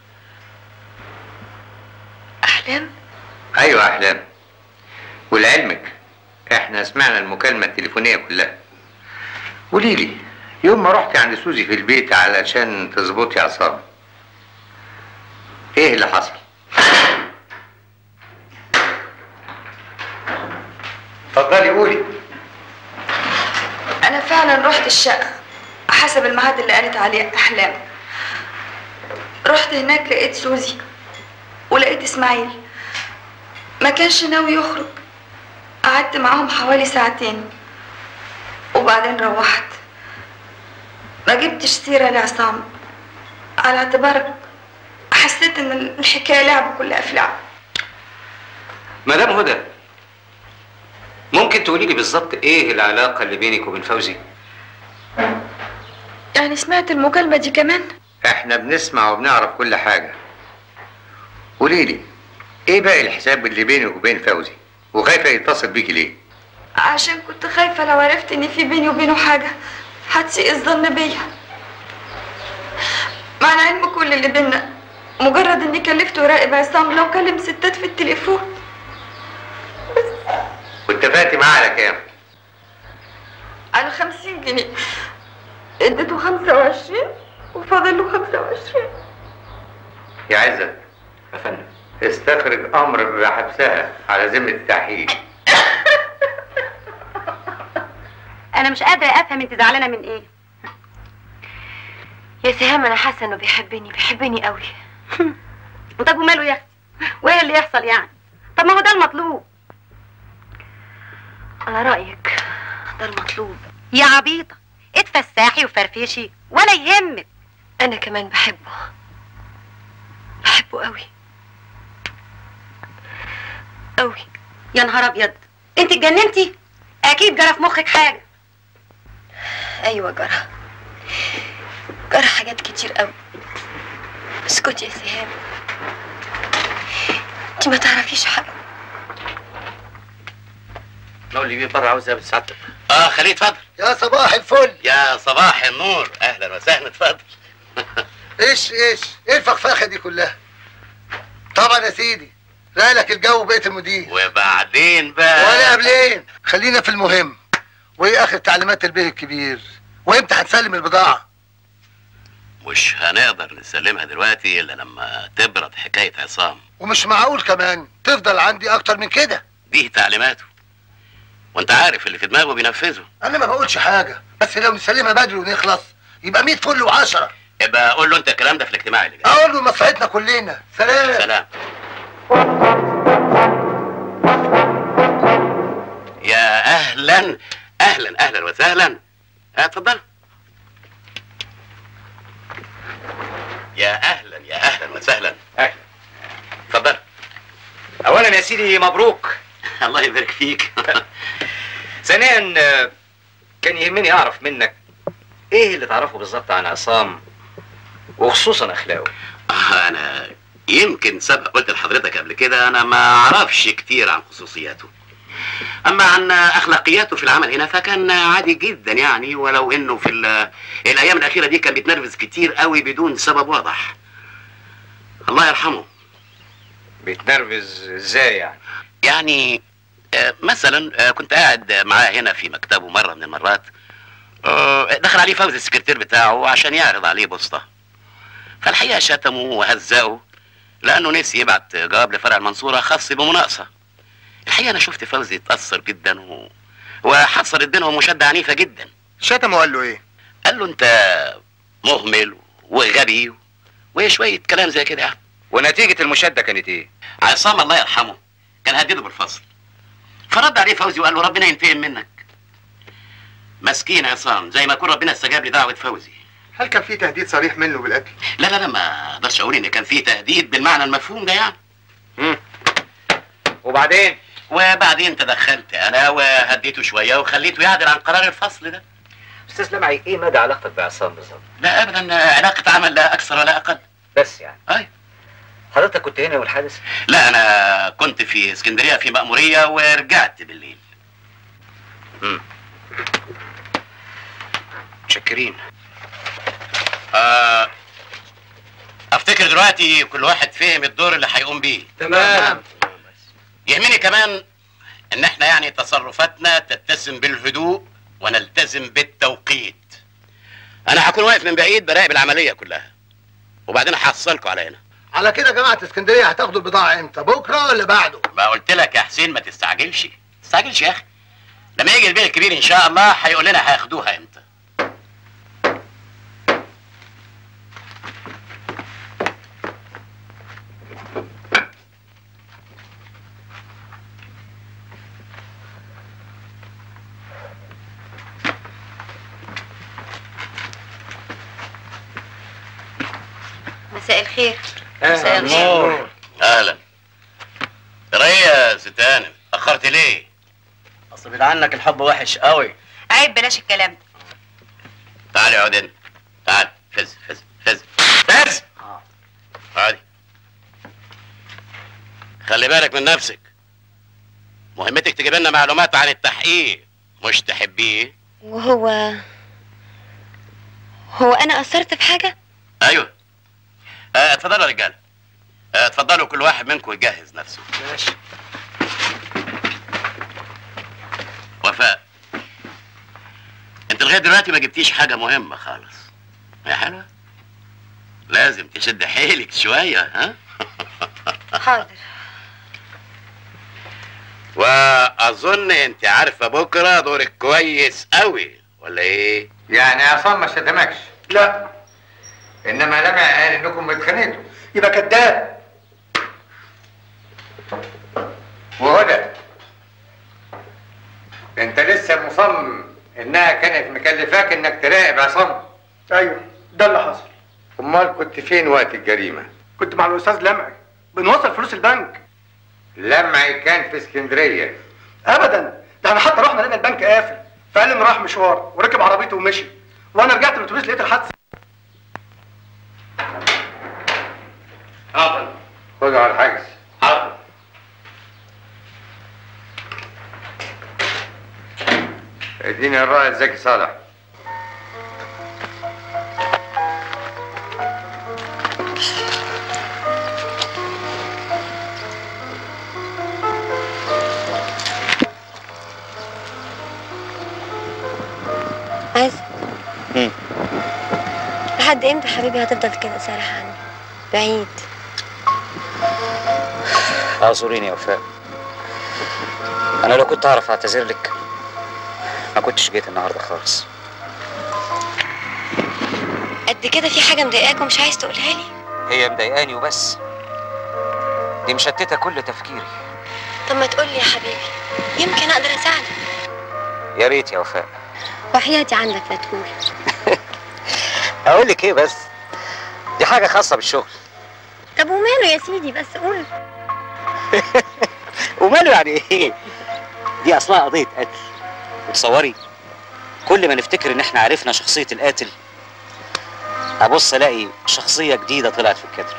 أحلام؟ ايوه احلام ولعلمك احنا سمعنا المكالمه التليفونيه كلها قولي لي يوم ما رحتي عند سوزي في البيت علشان تظبطي اعصابك ايه اللي حصل اتفضلي قولي أنا فعلا رحت الشقة حسب الميعاد اللي قالت عليه أحلام رحت هناك لقيت سوزي ولقيت إسماعيل ما كانش ناوي يخرج قعدت معاهم حوالي ساعتين وبعدين روحت ما جبتش سيرة لعصام على اعتبار حسيت ان الحكاية لعبة كلها في لعب مدام هدى ممكن تقولي لي بالظبط ايه العلاقه اللي بينك وبين فوزي يعني سمعت المكالمة دي كمان احنا بنسمع وبنعرف كل حاجه قولي لي ايه باقي الحساب اللي بينك وبين فوزي وخايفه يتصل بيكي ليه عشان كنت خايفة لو عرفت ان في بيني وبينه حاجة هتسيء الظن بيا مع العلم كل اللي بينا مجرد اني كلفته يراقب عصام لو كلم ستات في التليفون واتفقتي معاه على كام على خمسين جنيه اديته خمسة وعشرين وفاضل له خمسة وعشرين يا عزت يا فندم استخرج امر بحبسها على ذمه التحقيق انا مش قادره افهم انت زعلانه من ايه يا سهام انا حاسه انه بيحبني بيحبني قوي طب وماله يا اختي وايه اللي يحصل يعني طب ما هو ده المطلوب على رايك ده المطلوب يا عبيطه اتفسحي وفرفشي ولا يهمك انا كمان بحبه بحبه قوي قوي يا نهار ابيض انت اتجننتي اكيد جرى في مخك حاجه ايوه جرى جرى حاجات كتير قوي اسكتي يا سهام انت ما تعرفيش حاجه لو اللي بيه بره عاوز اقابل سعادتك اه خليه اتفضل يا صباح الفل يا صباح النور اهلا وسهلا اتفضل ايش ايش ايه الفخفخه دي كلها طبعا يا سيدي رالك الجو بقيت المدير وبعدين بقى ولا قبلين خلينا في المهم وايه اخر تعليمات البيه الكبير وامتى هتسلم البضاعه مش هنقدر نسلمها دلوقتي الا لما تبرد حكايه عصام ومش معقول كمان تفضل عندي اكتر من كده دي تعليماته وانت عارف اللي في دماغه بينفذه انا ما بقولش حاجه بس لو نسلمها بدري ونخلص يبقى 100 فل و10 يبقى قول له انت الكلام ده في الاجتماع اللي جاي اقول له مصلحتنا كلنا سلام سلام يا اهلا اهلا اهلا وسهلا اه، اتفضل يا اهلا يا اهلا وسهلا اهلا اتفضل اولا يا سيدي مبروك الله يبارك فيك ثانيا آه، كان يهمني اعرف منك ايه اللي تعرفه بالظبط عن عصام وخصوصا اخلاقه آه، انا يمكن سبق قلت لحضرتك قبل كده انا ما اعرفش كتير عن خصوصياته اما عن اخلاقياته في العمل هنا فكان عادي جدا يعني ولو انه في ال- الايام الاخيره دي كان بيتنرفز كتير قوي بدون سبب واضح الله يرحمه بيتنرفز ازاي يعني يعني آه، مثلا آه، كنت قاعد معاه هنا في مكتبه مره من المرات آه، دخل عليه فوزي السكرتير بتاعه عشان يعرض عليه بوسطه فالحقيقه شتمه وهزقه لانه نسي يبعت جواب لفرع المنصوره خاص بمناقصه الحقيقه انا شفت فوزي اتاثر جدا و... وحصلت بينهم مشاده عنيفه جدا شتمه وقال له ايه قال له انت مهمل وغبي وشويه كلام زي كده يعني ونتيجه المشاده كانت ايه عصام الله يرحمه كان هدده بالفصل فرد عليه فوزي وقال له ربنا ينتقم منك مسكين عصام زي ما يكون ربنا استجاب لدعوه فوزي هل كان في تهديد صريح منه بالقتل لا لا لا ما اقدرش اقول ان كان في تهديد بالمعنى المفهوم ده يعني وبعدين وبعدين تدخلت انا وهديته شويه وخليته يعدل عن قرار الفصل ده استاذ لمعي ايه مدى علاقتك بعصام بالظبط لا ابدا علاقه عمل لا اكثر ولا اقل بس يعني اي حضرتك كنت هنا والحادث لا انا كنت في اسكندريه في مأموريه ورجعت بالليل امم متشكرين آه افتكر دلوقتي كل واحد فهم الدور اللي هيقوم بيه تمام. يهمني كمان ان احنا يعني تصرفاتنا تتسم بالهدوء ونلتزم بالتوقيت انا هكون واقف من بعيد براقب العمليه كلها وبعدين هحصلكم على هنا على كده جماعه اسكندريه هتاخدوا البضاعه امتى بكره ولا بعده ما قلت لك يا حسين ما تستعجلش تستعجلش يا اخي لما يجي البيع الكبير ان شاء الله هيقول لنا هياخدوها امتى مساء الخير مساء النور اهلا ريا يا ست هانم اخرت ليه اصل بعيد عنك الحب وحش قوي عيب بلاش الكلام ده تعالي اقعد هنا تعال فز فز فز فز اقعدي خلي بالك من نفسك مهمتك تجيب لنا معلومات عن التحقيق مش تحبيه وهو هو انا قصرت في حاجه ايوه آه، اتفضلوا يا رجاله آه، اتفضلوا كل واحد منكم يجهز نفسه ماشي وفاء انت لغايه دلوقتي ما جبتيش حاجه مهمه خالص يا حلوه لازم تشد حيلك شويه ها حاضر واظن انت عارفه بكره دورك كويس قوي ولا ايه يعني عصام ما شتمكش لا انما لمع قال انكم اتخانقتوا يبقى كذاب وهدى انت لسه مصمم انها كانت مكلفاك انك تراقب عصام ايوه ده اللي حصل امال كنت فين وقت الجريمه كنت مع الاستاذ لمعي بنوصل فلوس البنك لمعي كان في اسكندريه ابدا ده احنا حتى رحنا لقينا البنك قافل فقال لي انه راح مشوار وركب عربيته ومشي وانا رجعت الاتوبيس لقيت الحادثه حاضر خدوا على الحجز حاضر اديني الرائد زكي صالح عايز لحد امتى حبيبي هتفضل كده سارح عني بعيد اعذريني يا وفاء انا لو كنت اعرف اعتذر لك ما كنتش جيت النهارده خالص قد كده في حاجه مضايقاك ومش عايز تقولها لي هي مضايقاني وبس دي مشتته كل تفكيري طب ما تقول لي يا حبيبي يمكن اقدر اساعدك يا ريت يا وفاء وحياتي عندك لا تقول اقول لك ايه بس دي حاجه خاصه بالشغل طب وماله يا سيدي بس قول وماله يعني ايه دي اصلها قضيه قتل وتصوري كل ما نفتكر ان احنا عرفنا شخصيه القاتل ابص الاقي شخصيه جديده طلعت في الكادر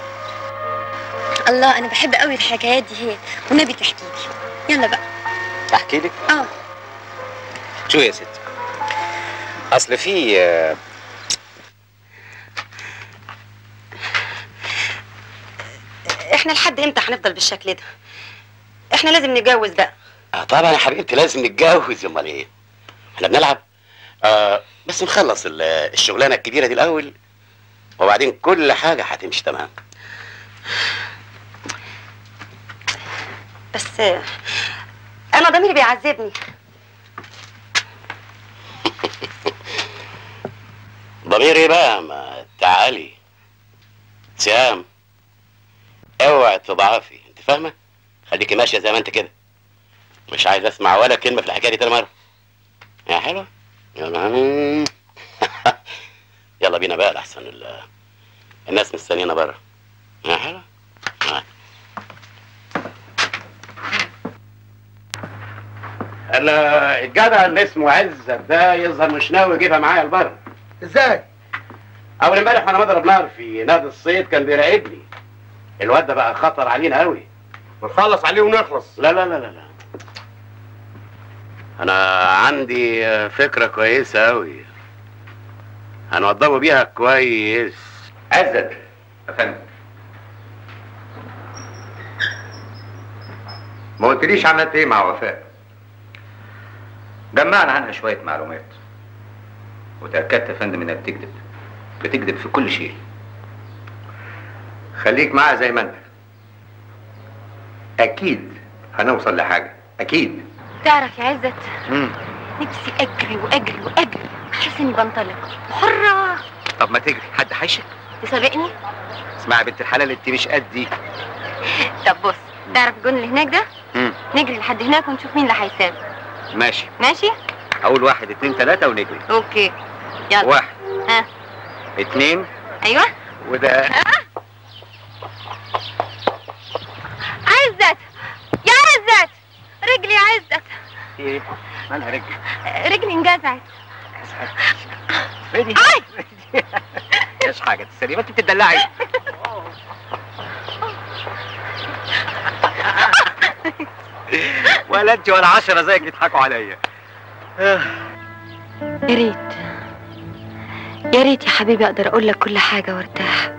الله انا بحب قوي الحكايات دي هي والنبي تحكي لي يلا بقى احكي لك اه شو يا ست اصل في آه، احنا لحد امتى هنفضل بالشكل ده احنا لازم نتجوز بقى آه طبعا يا حبيبتي لازم نتجوز امال ايه احنا بنلعب آه بس نخلص ال- الشغلانه الكبيره دي الاول وبعدين كل حاجه هتمشي تمام بس انا ضميري بيعذبني ضمير ايه بقى ما تعالي سهام اوعي تضعفي انت فاهمه خليكي ماشيه زي ما انت كده مش عايز اسمع ولا كلمه في الحكايه دي تاني مره يا حلوه يلا يلا بينا بقى لحسن ال- الناس مستنينا بره يا حلوه آه. انا الجدع اللي اسمه عزت ده يظهر مش ناوي يجيبها معايا البر ازاي؟ اول امبارح وانا بضرب نار في نادي الصيد كان بيراقبني الواد ده بقى خطر علينا قوي ونخلص عليه ونخلص لا لا لا لا لا انا عندي آه، فكره كويسه قوي هنوضبه بيها كويس عزت يا فندم ما قلتليش عملت ايه مع وفاء جمعنا عنها شوية معلومات وتأكدت يا فندم إنها بتكذب بتكذب في كل شيء خليك معاها زي ما انت اكيد هنوصل لحاجه اكيد تعرف يا عزت مم. نفسي اجري واجري واجري احس اني بنطلق حرة طب ما تجري حد هيشك تسابقني اسمعي يا بنت الحلال انت مش قدي طب بص تعرف الجون اللي هناك ده مم. نجري لحد هناك ونشوف مين اللي هيسابق ماشي ماشي اقول واحد اتنين تلاتة ونجري اوكي يلا واحد ها اتنين ايوه وده عزت يا عزت رجلي يا عزت ايه مالها رجلي رجلي انجزعت فيدي ايش حاجة تسري ما انت بتدلعي ولا انت ولا عشرة زيك بيضحكوا عليا يا ريت يا ريت يا حبيبي اقدر اقول لك كل حاجه وارتاح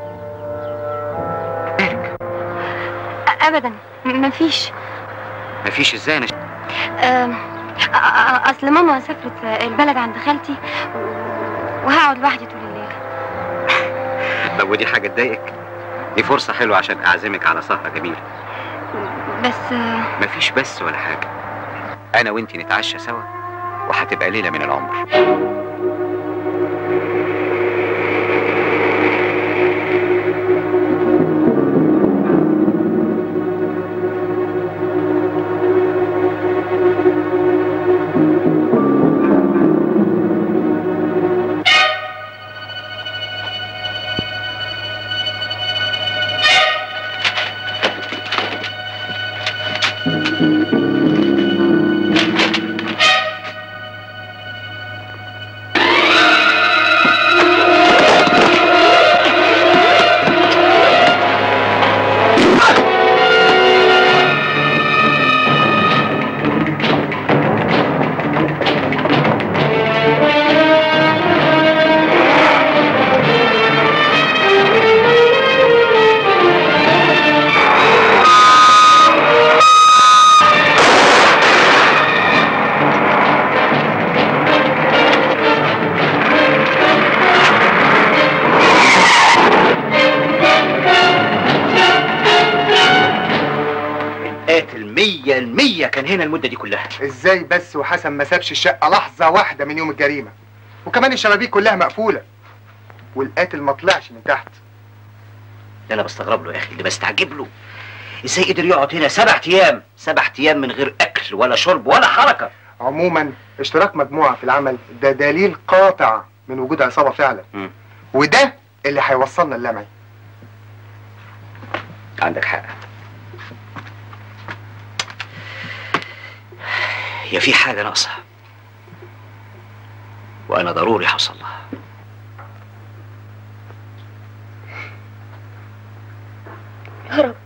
ابدا م- مفيش مفيش ازاي انا أم، أ- أ- اصل ماما سافرت البلد عند خالتي و- وهقعد لوحدي طول الليل طب ودي حاجة تضايقك دي فرصة حلوة عشان أعزمك على سهرة جميلة بس آه، مفيش بس ولا حاجة أنا وأنتي نتعشى سوا وهتبقى ليلة من العمر قاتل مية المية كان هنا المدة دي كلها ازاي بس وحسن ما سابش الشقه لحظه واحده من يوم الجريمه وكمان الشبابيك كلها مقفوله والقاتل ما طلعش من تحت ده انا بستغرب له يا اخي اللي بستعجب له ازاي قدر يقعد هنا سبع ايام سبع ايام من غير اكل ولا شرب ولا حركه عموما اشتراك مجموعه في العمل ده دليل قاطع من وجود عصابه فعلا مم. وده اللي هيوصلنا اللمعي عندك حق هي في حاجه ناقصه وانا ضروري هوصل لها يا رب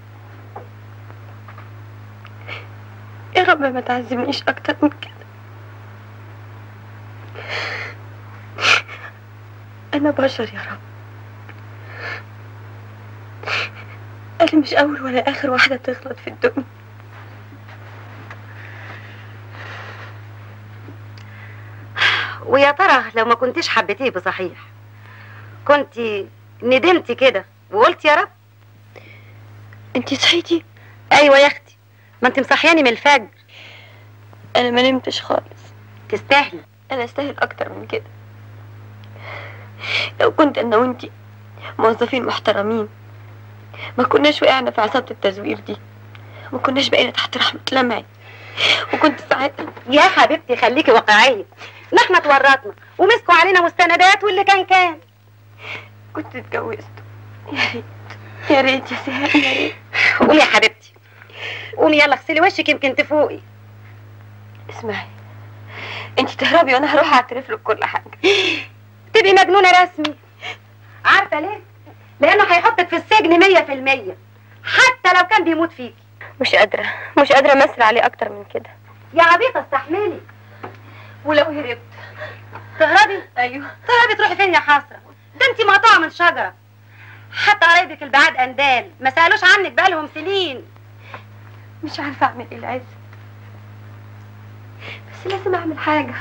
يا رب ما تعذبنيش اكتر من كده انا بشر يا رب انا مش اول ولا اخر واحده تغلط في الدنيا ويا ترى لو ما كنتيش حبيتيه بصحيح كنت ندمتي كده وقلت يا رب انتي صحيتي ايوه يا اختي ما انت مصحياني من الفجر انا ما نمتش خالص تستاهلي انا استاهل اكتر من كده لو كنت انا وانتي موظفين محترمين ما كناش وقعنا في عصابة التزوير دي ما كناش بقينا تحت رحمة لمعي وكنت ساعتها يا حبيبتي خليكي واقعيه ما احنا اتورطنا ومسكوا علينا مستندات واللي كان كان كنت اتجوزت يا ريت يا ريت يا سهام يا ريت قومي يا حبيبتي قومي يلا اغسلي وشك يمكن تفوقي اسمعي انتي تهربي وانا هروح اعترف لك كل حاجة تبقي مجنونه رسمي عارفه ليه لانه هيحطك في السجن مية في المية حتى لو كان بيموت فيكي مش قادرة مش قادرة امثل عليه اكتر من كده يا عبيطه استحملي ولو هربت تهربي ايوه تهربي تروحي فين يا حسره ده انت مقطوعه من شجره حتى قرايبك البعاد اندال ما سالوش عنك بقالهم سنين مش عارفة اعمل ايه العز بس لازم اعمل حاجة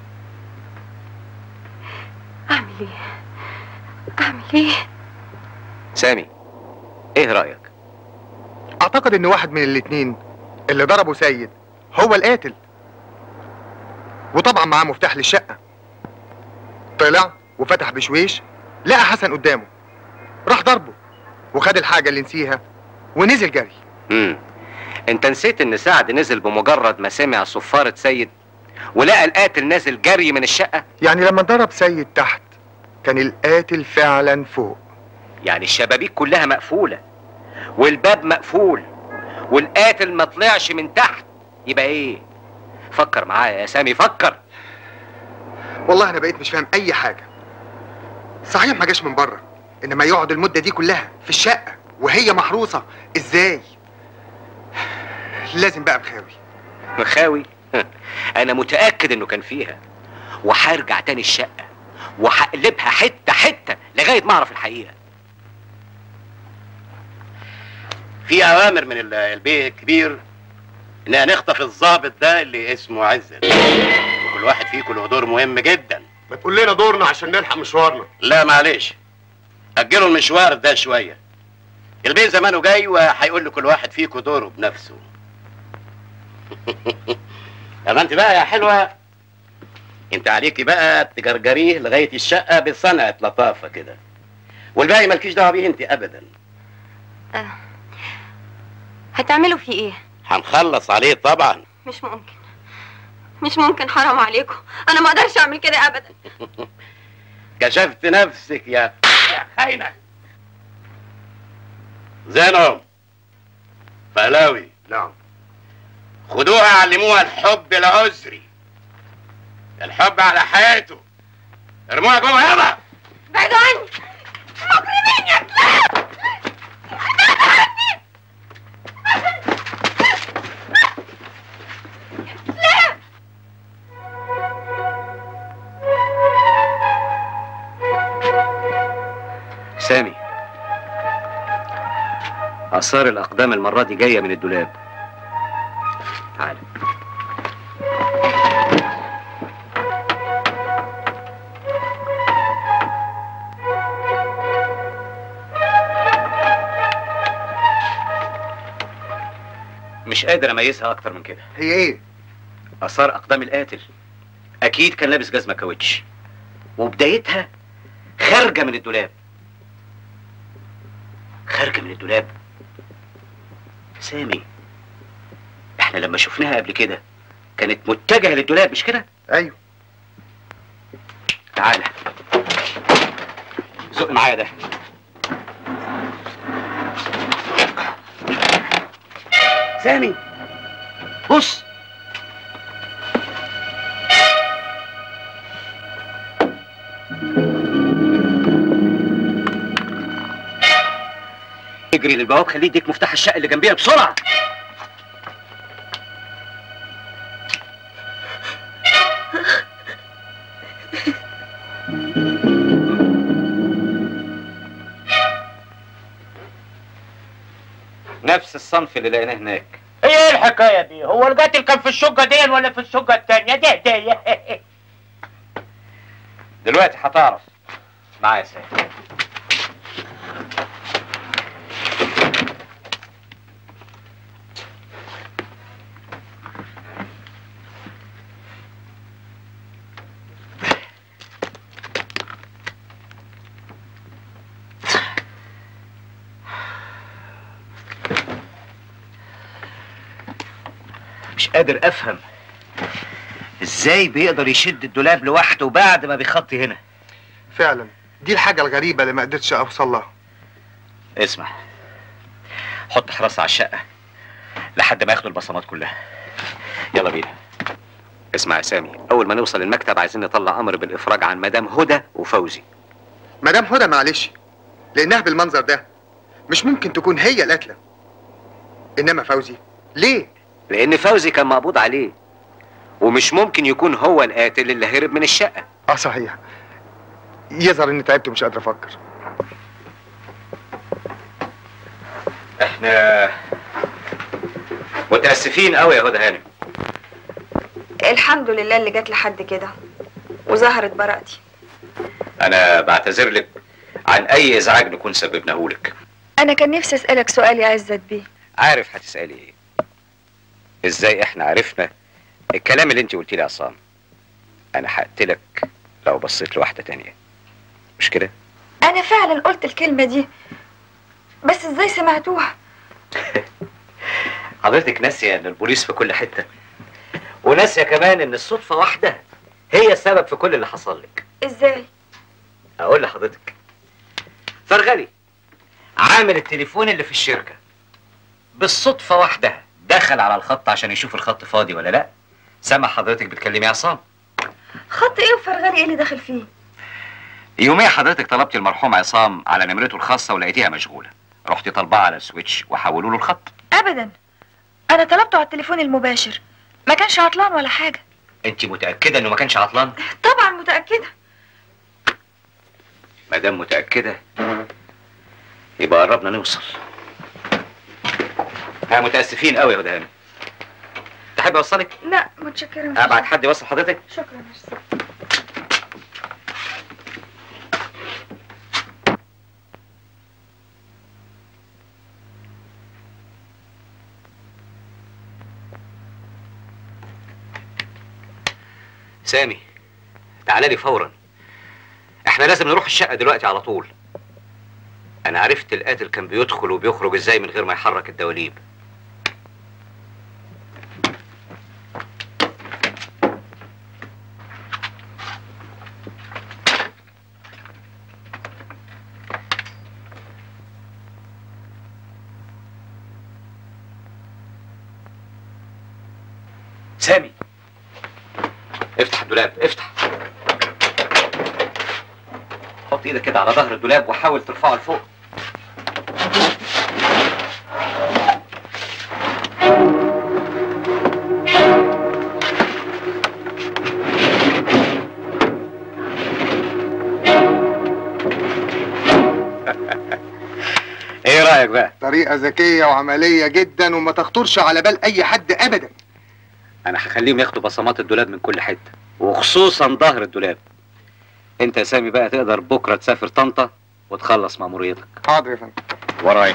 اعمل ايه اعمل ايه سامي ايه رايك اعتقد ان واحد من الاتنين اللي ضربه سيد هو القاتل وطبعا معاه مفتاح للشقة طلع وفتح بشويش لقى حسن قدامه راح ضربه وخد الحاجة اللي نسيها ونزل جري امم انت نسيت ان سعد نزل بمجرد ما سمع صفارة سيد ولقى القاتل نازل جري من الشقة يعني لما ضرب سيد تحت كان القاتل فعلا فوق يعني الشبابيك كلها مقفولة والباب مقفول والقاتل ما طلعش من تحت يبقى ايه فكر معايا يا سامي فكر والله انا بقيت مش فاهم اي حاجة صحيح ما جاش من بره انما يقعد المدة دي كلها في الشقة وهي محروسة ازاي لازم بقى مخاوي مخاوي انا متأكد انه كان فيها وهرجع تاني الشقة وهقلبها حتة حتة لغاية ما اعرف الحقيقة في اوامر من ال- البيه الكبير اننا نخطف الضابط ده اللي اسمه عزت وكل واحد فيكم له دور مهم جدا ما تقول لنا دورنا عشان نلحق مشوارنا لا معلش اجلوا المشوار ده شويه البيه زمانه جاي وهيقول لكل واحد فيكم دوره بنفسه اما انت بقى يا حلوه انت عليكي بقى تجرجريه لغايه الشقه بصنعه لطافه كده والباقي مالكيش دعوه بيه انت ابدا هتعملوا فيه ايه هنخلص عليه طبعا مش ممكن مش ممكن حرام عليكم انا ما اقدرش اعمل كده ابدا كشفت نفسك يا يا خاينه زينب فهلاوي نعم خدوها علموها الحب العذري الحب على حياته ارموها جوه يلا بعدوا عني مجرمين يا كلاب سامي آثار الأقدام المرة دي جاية من الدولاب تعال مش قادر أميزها أكتر من كده هي ايه آثار أقدام القاتل أكيد كان لابس جزمة كاوتش وبدايتها خارجة من الدولاب خارجة من الدولاب سامي احنا لما شفناها قبل كده كانت متجهة للدولاب مش كده؟ ايوه تعالى زق معايا ده سامي بص اجري للبواب خليه يديك مفتاح الشقه اللي جنبيها بسرعه نفس الصنف اللي لقيناه هناك ايه الحكايه دي هو القاتل كان في الشقه دي ولا في الشقه التانيه ده ده دلوقتي هتعرف معايا يا سامي مش قادر افهم ازاي بيقدر يشد الدولاب لوحده بعد ما بيخطي هنا فعلا دي الحاجة الغريبة اللي ما قدرتش أوصل لها اسمع حط حراسة على الشقة لحد ما ياخدوا البصمات كلها يلا بينا اسمع يا سامي اول ما نوصل المكتب عايزين نطلع امر بالافراج عن مدام هدى وفوزي مدام هدى معلش لأنها بالمنظر ده مش ممكن تكون هي القاتلة إنما فوزي ليه؟ لان فوزي كان مقبوض عليه ومش ممكن يكون هو القاتل اللي هرب من الشقه اه صحيح يظهر اني تعبت ومش قادر افكر احنا متاسفين قوي يا هدى هانم الحمد لله اللي جت لحد كده وظهرت براءتي انا بعتذر لك عن اي ازعاج نكون سببناه لك انا كان نفسي اسالك سؤال يا عزت بيه عارف هتسالي ايه ازاي احنا عرفنا الكلام اللي انت قلتيه لي يا عصام انا هقتلك لو بصيت لواحده تانية مش كده انا فعلا قلت الكلمه دي بس ازاي سمعتوها حضرتك ناسية ان البوليس في كل حتة وناسية كمان ان الصدفة واحدة هي السبب في كل اللي حصل لك ازاي اقول لحضرتك فرغلي عامل التليفون اللي في الشركة بالصدفة واحدة دخل على الخط عشان يشوف الخط فاضي ولا لا سمع حضرتك بتكلمي عصام خط ايه وفرغلي ايه اللي داخل فيه يوميا حضرتك طلبتي المرحوم عصام على نمرته الخاصه ولقيتيها مشغوله رحتي طالباه على السويتش وحولوا له الخط ابدا انا طلبته على التليفون المباشر ما كانش عطلان ولا حاجه انت متأكدة انه ما كانش عطلان طبعا متاكده ما دام متاكده يبقى قربنا نوصل ها متاسفين قوي يا هدى هانم تحب اوصلك لا متشكره مش ابعت حد يوصل حضرتك شكرا ميرسي سامي تعالى لي فورا احنا لازم نروح الشقه دلوقتي على طول انا عرفت القاتل كان بيدخل وبيخرج ازاي من غير ما يحرك الدواليب سامي افتح الدولاب افتح حط ايدك كده على ظهر الدولاب وحاول ترفعه لفوق ايه رايك بقى طريقة ذكية وعملية جدا وما تخطرش على بال أي حد أبدا انا هخليهم ياخدوا بصمات الدولاب من كل حته وخصوصا ظهر الدولاب انت يا سامي بقى تقدر بكره تسافر طنطا وتخلص مأموريتك حاضر يا فندم ورايا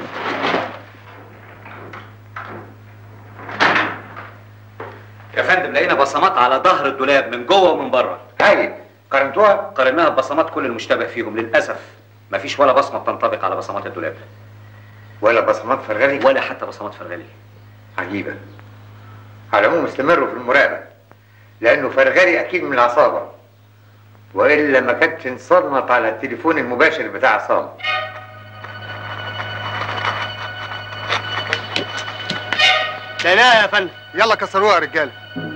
يا فندم لقينا بصمات على ظهر الدولاب من جوه ومن بره هايل قارنتوها قارناها ببصمات كل المشتبه فيهم للاسف مفيش ولا بصمه بتنطبق على بصمات الدولاب ولا بصمات فرغلي ولا حتى بصمات فرغلي عجيبة على العموم استمروا في المراقبة لأنه فرغلي أكيد من العصابة وإلا ما كانتش انصدمت على التليفون المباشر بتاع عصام لا يا فندم يلا كسروها يا رجالة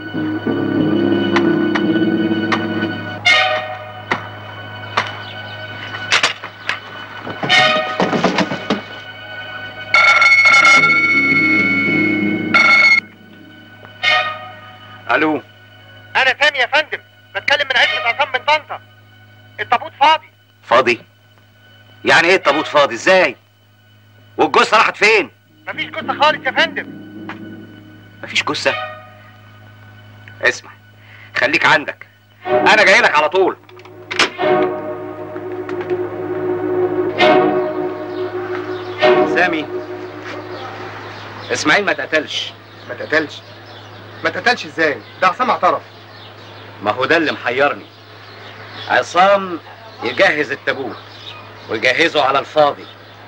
الو انا سامي يا فندم بتكلم من عزة عصام من طنطا التابوت فاضي فاضي يعني ايه التابوت فاضي ازاي والجثه راحت فين مفيش جثة خالص يا فندم مفيش جثه اسمع خليك عندك انا جاي لك على طول سامي اسماعيل ما اتقتلش ما اتقتلش ما اتقتلش ازاي ده عصام اعترف ما هو ده اللي محيرني عصام يجهز التابوت ويجهزه على الفاضي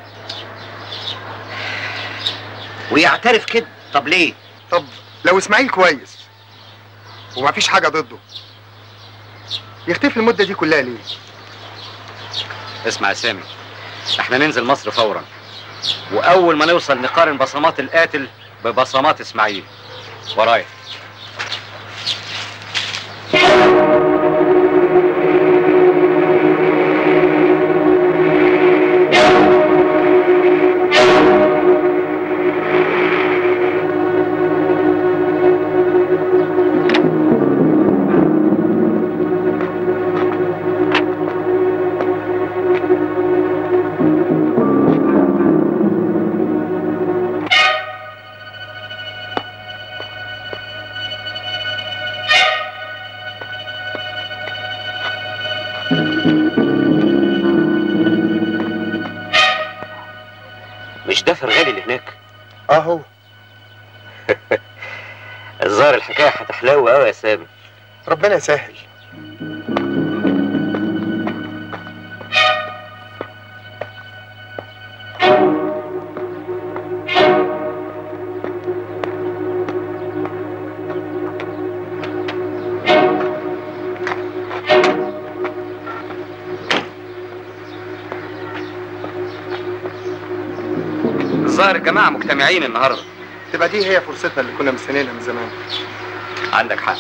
ويعترف كده طب ليه طب لو اسماعيل كويس ومفيش حاجه ضده يختفي المده دي كلها ليه اسمع يا سامي احنا ننزل مصر فورا واول ما نوصل نقارن بصمات القاتل ببصمات اسماعيل ورايا مش ده فرغالي اللي هناك اهو الظاهر الحكايه هتحلو قوي يا سامي ربنا يسهل الظاهر الجماعه مجتمعين النهارده تبقى دي هي فرصتنا اللي كنا مستنيينها من زمان عندك حق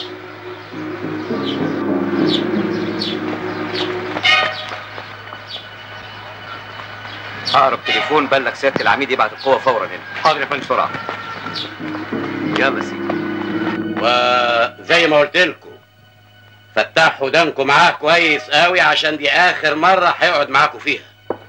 اقرب تليفون بلغ سياده العميد يبعت القوه فورا هنا حاضر يا فندم بسرعه يلا سيدي وزي ما قلت لكم فتحوا ودانكم معاه كويس قوي عشان دي اخر مره هيقعد معاكم فيها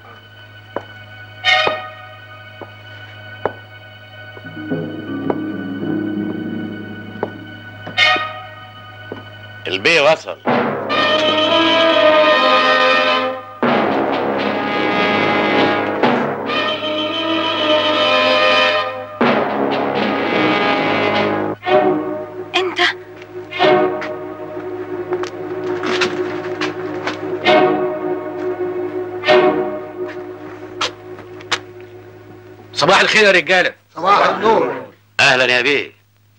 البي وصل انت صباح الخير يا رجاله صباح النور اهلا يا بيه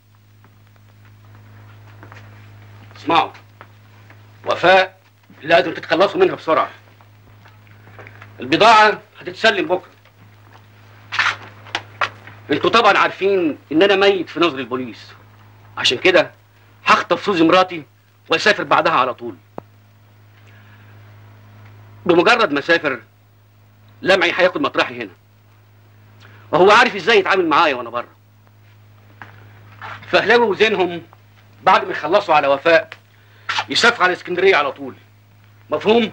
اسمعوا وفاء لازم تتخلصوا منها بسرعه البضاعه هتتسلم بكره انتوا طبعا عارفين ان انا ميت في نظر البوليس عشان كده هخطف سوزي مراتي واسافر بعدها على طول بمجرد ما اسافر لمعي هياخد مطرحي هنا وهو عارف ازاي يتعامل معايا وانا بره فهلاوي وزينهم بعد ما يخلصوا على وفاء يسافروا على اسكندريه على طول مفهوم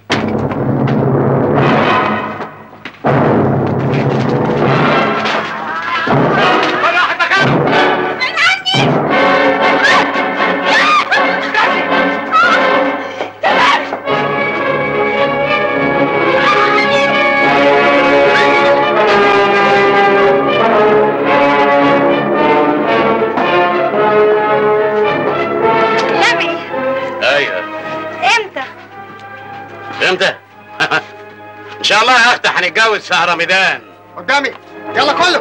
لمعي ايوه امتى امتى ان شاء الله يا اختي هنتجوز في رمضان قدامي يلا كله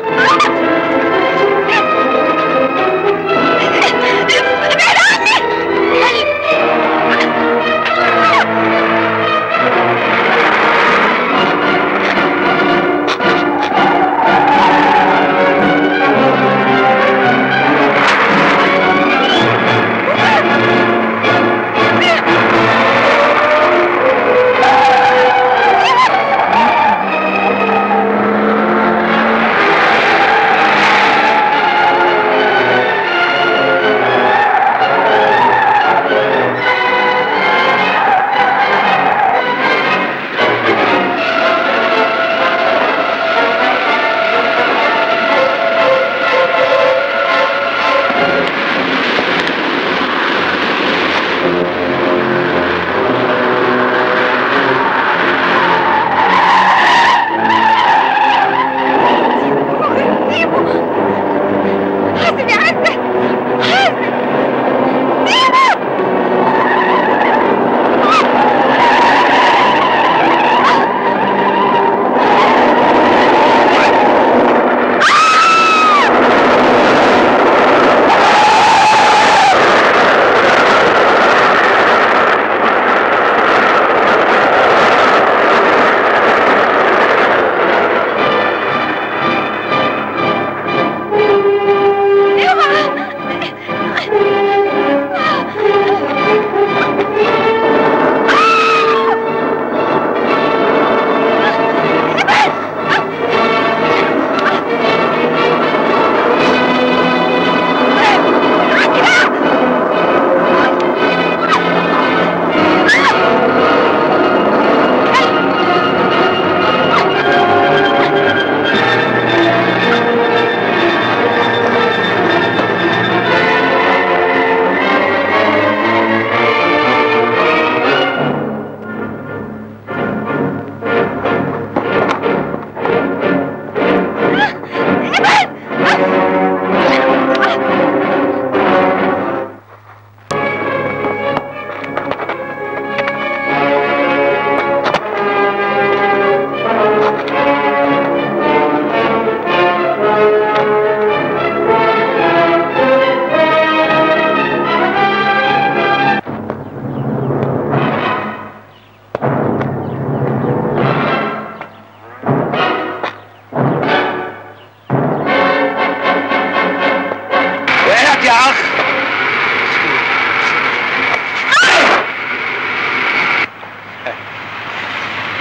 ايوه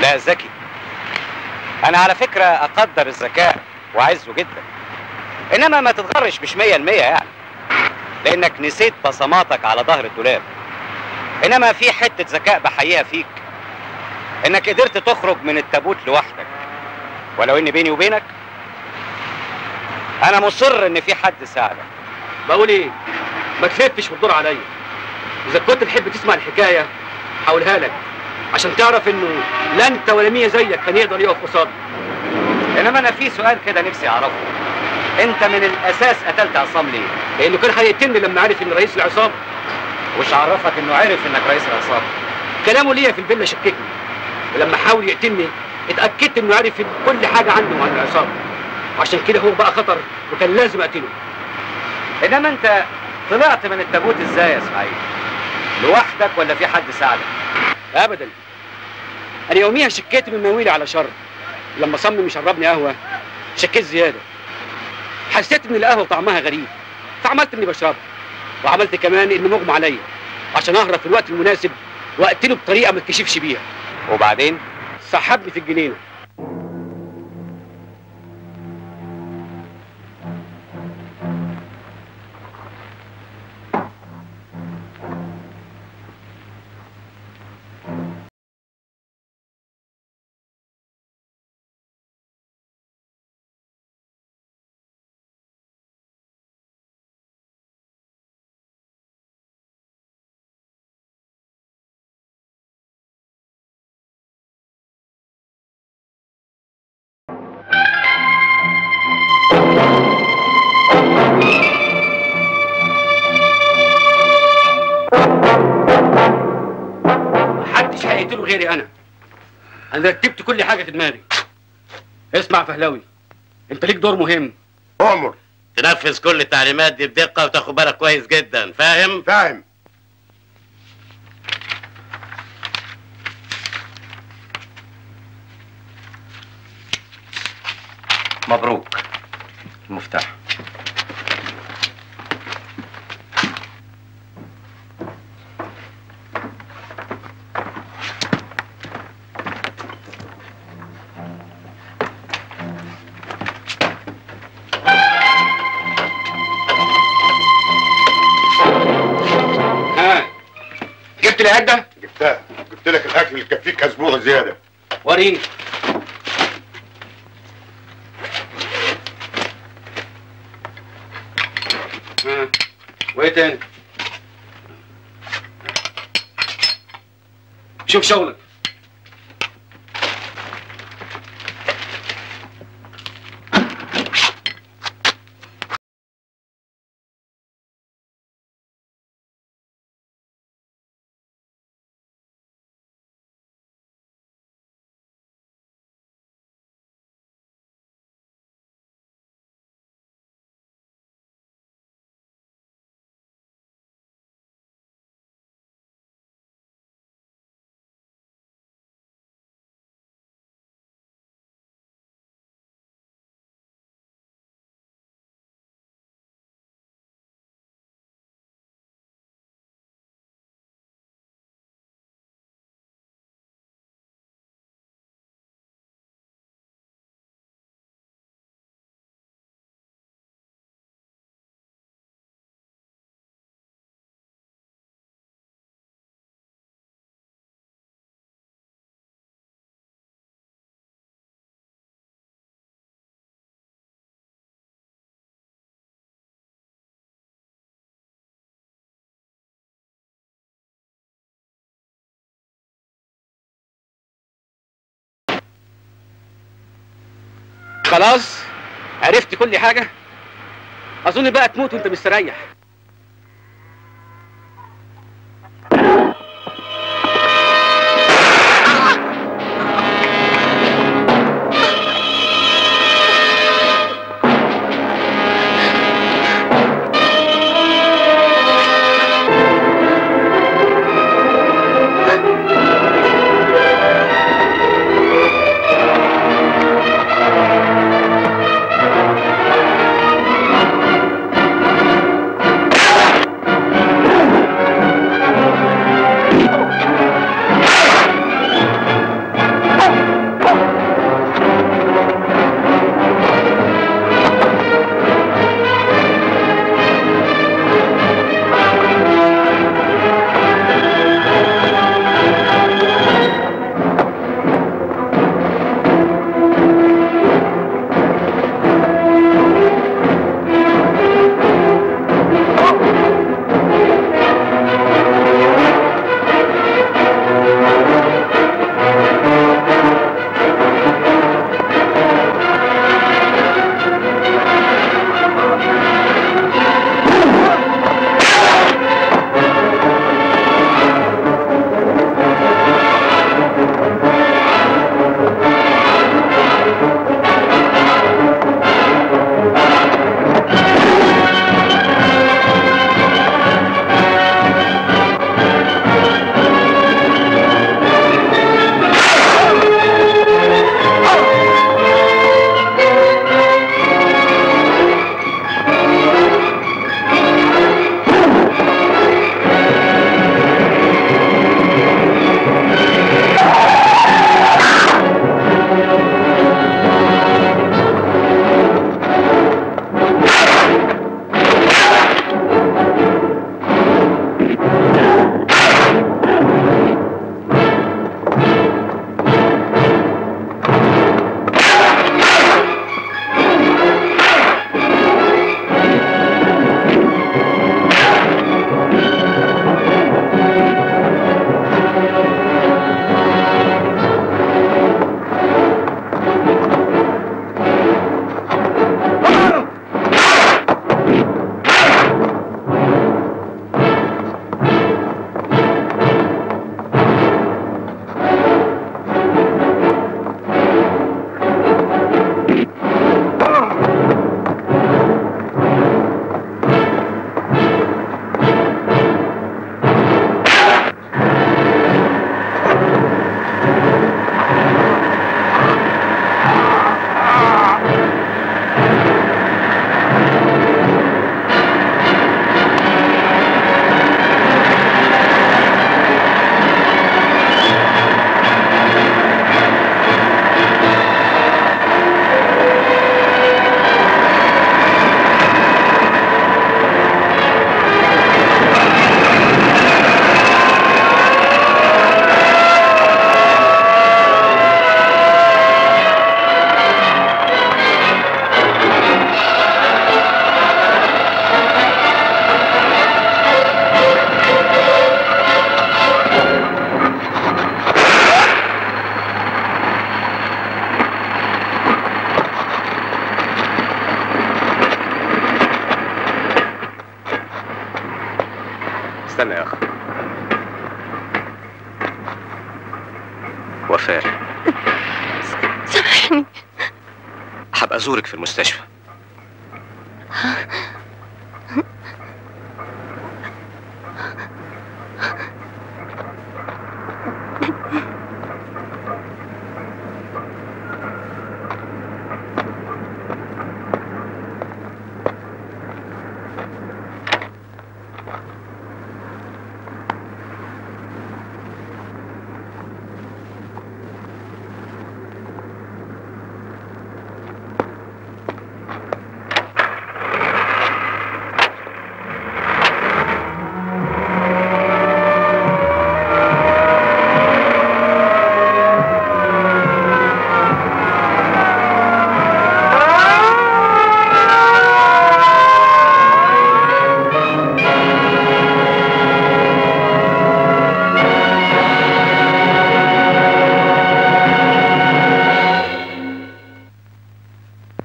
لا ذكي انا على فكره اقدر الذكاء واعزه جدا انما ما تتغرش مش مية المية يعني لانك نسيت بصماتك على ظهر الدولاب انما في حته ذكاء بحييها فيك انك قدرت تخرج من التابوت لوحدك ولو ان بيني وبينك انا مصر ان في حد ساعدك بقول ايه ما كسبتش وتدور عليا اذا كنت تحب تسمع الحكايه هقولها لك عشان تعرف انه لا انت ولا مية زيك كان يقدر يقف قصادي انما انا في سؤال كده نفسي اعرفه انت من الاساس قتلت عصام ليه لانه كان هيقتلني لما عرف ان رئيس العصابه وش عرفك انه عرف انك رئيس العصابه كلامه ليا في الفيلا شككني ولما حاول يقتلني اتاكدت انه عارف كل حاجه عنه عن العصابه وعشان كده هو بقى خطر وكان لازم اقتله انما انت طلعت من التابوت ازاي يا اسماعيل لوحدك ولا في حد ساعدك ابدا انا يوميها شكيت من مويلي على شر لما صمم يشربني قهوه شكيت زياده حسيت ان القهوه طعمها غريب فعملت اني بشربها وعملت كمان ان مغمى عليا عشان اهرب في الوقت المناسب واقتله بطريقه ما اتكشفش بيها وبعدين سحبني في الجنينه محدش هيقتله غيري انا انا رتبت كل حاجه في دماغي اسمع فهلاوي انت ليك دور مهم امر تنفذ كل التعليمات دي بدقه وتاخد بالك كويس جدا فاهم فاهم مبروك المفتاح ها جبت العده جبتها جبت لك الاكل اللي يكفيك اسبوع زياده وريني ها وايه تاني شوف شغلك خلاص عرفت كل حاجه اظن بقى تموت وانت مستريح وفاء سامحني هبقى ازورك في المستشفى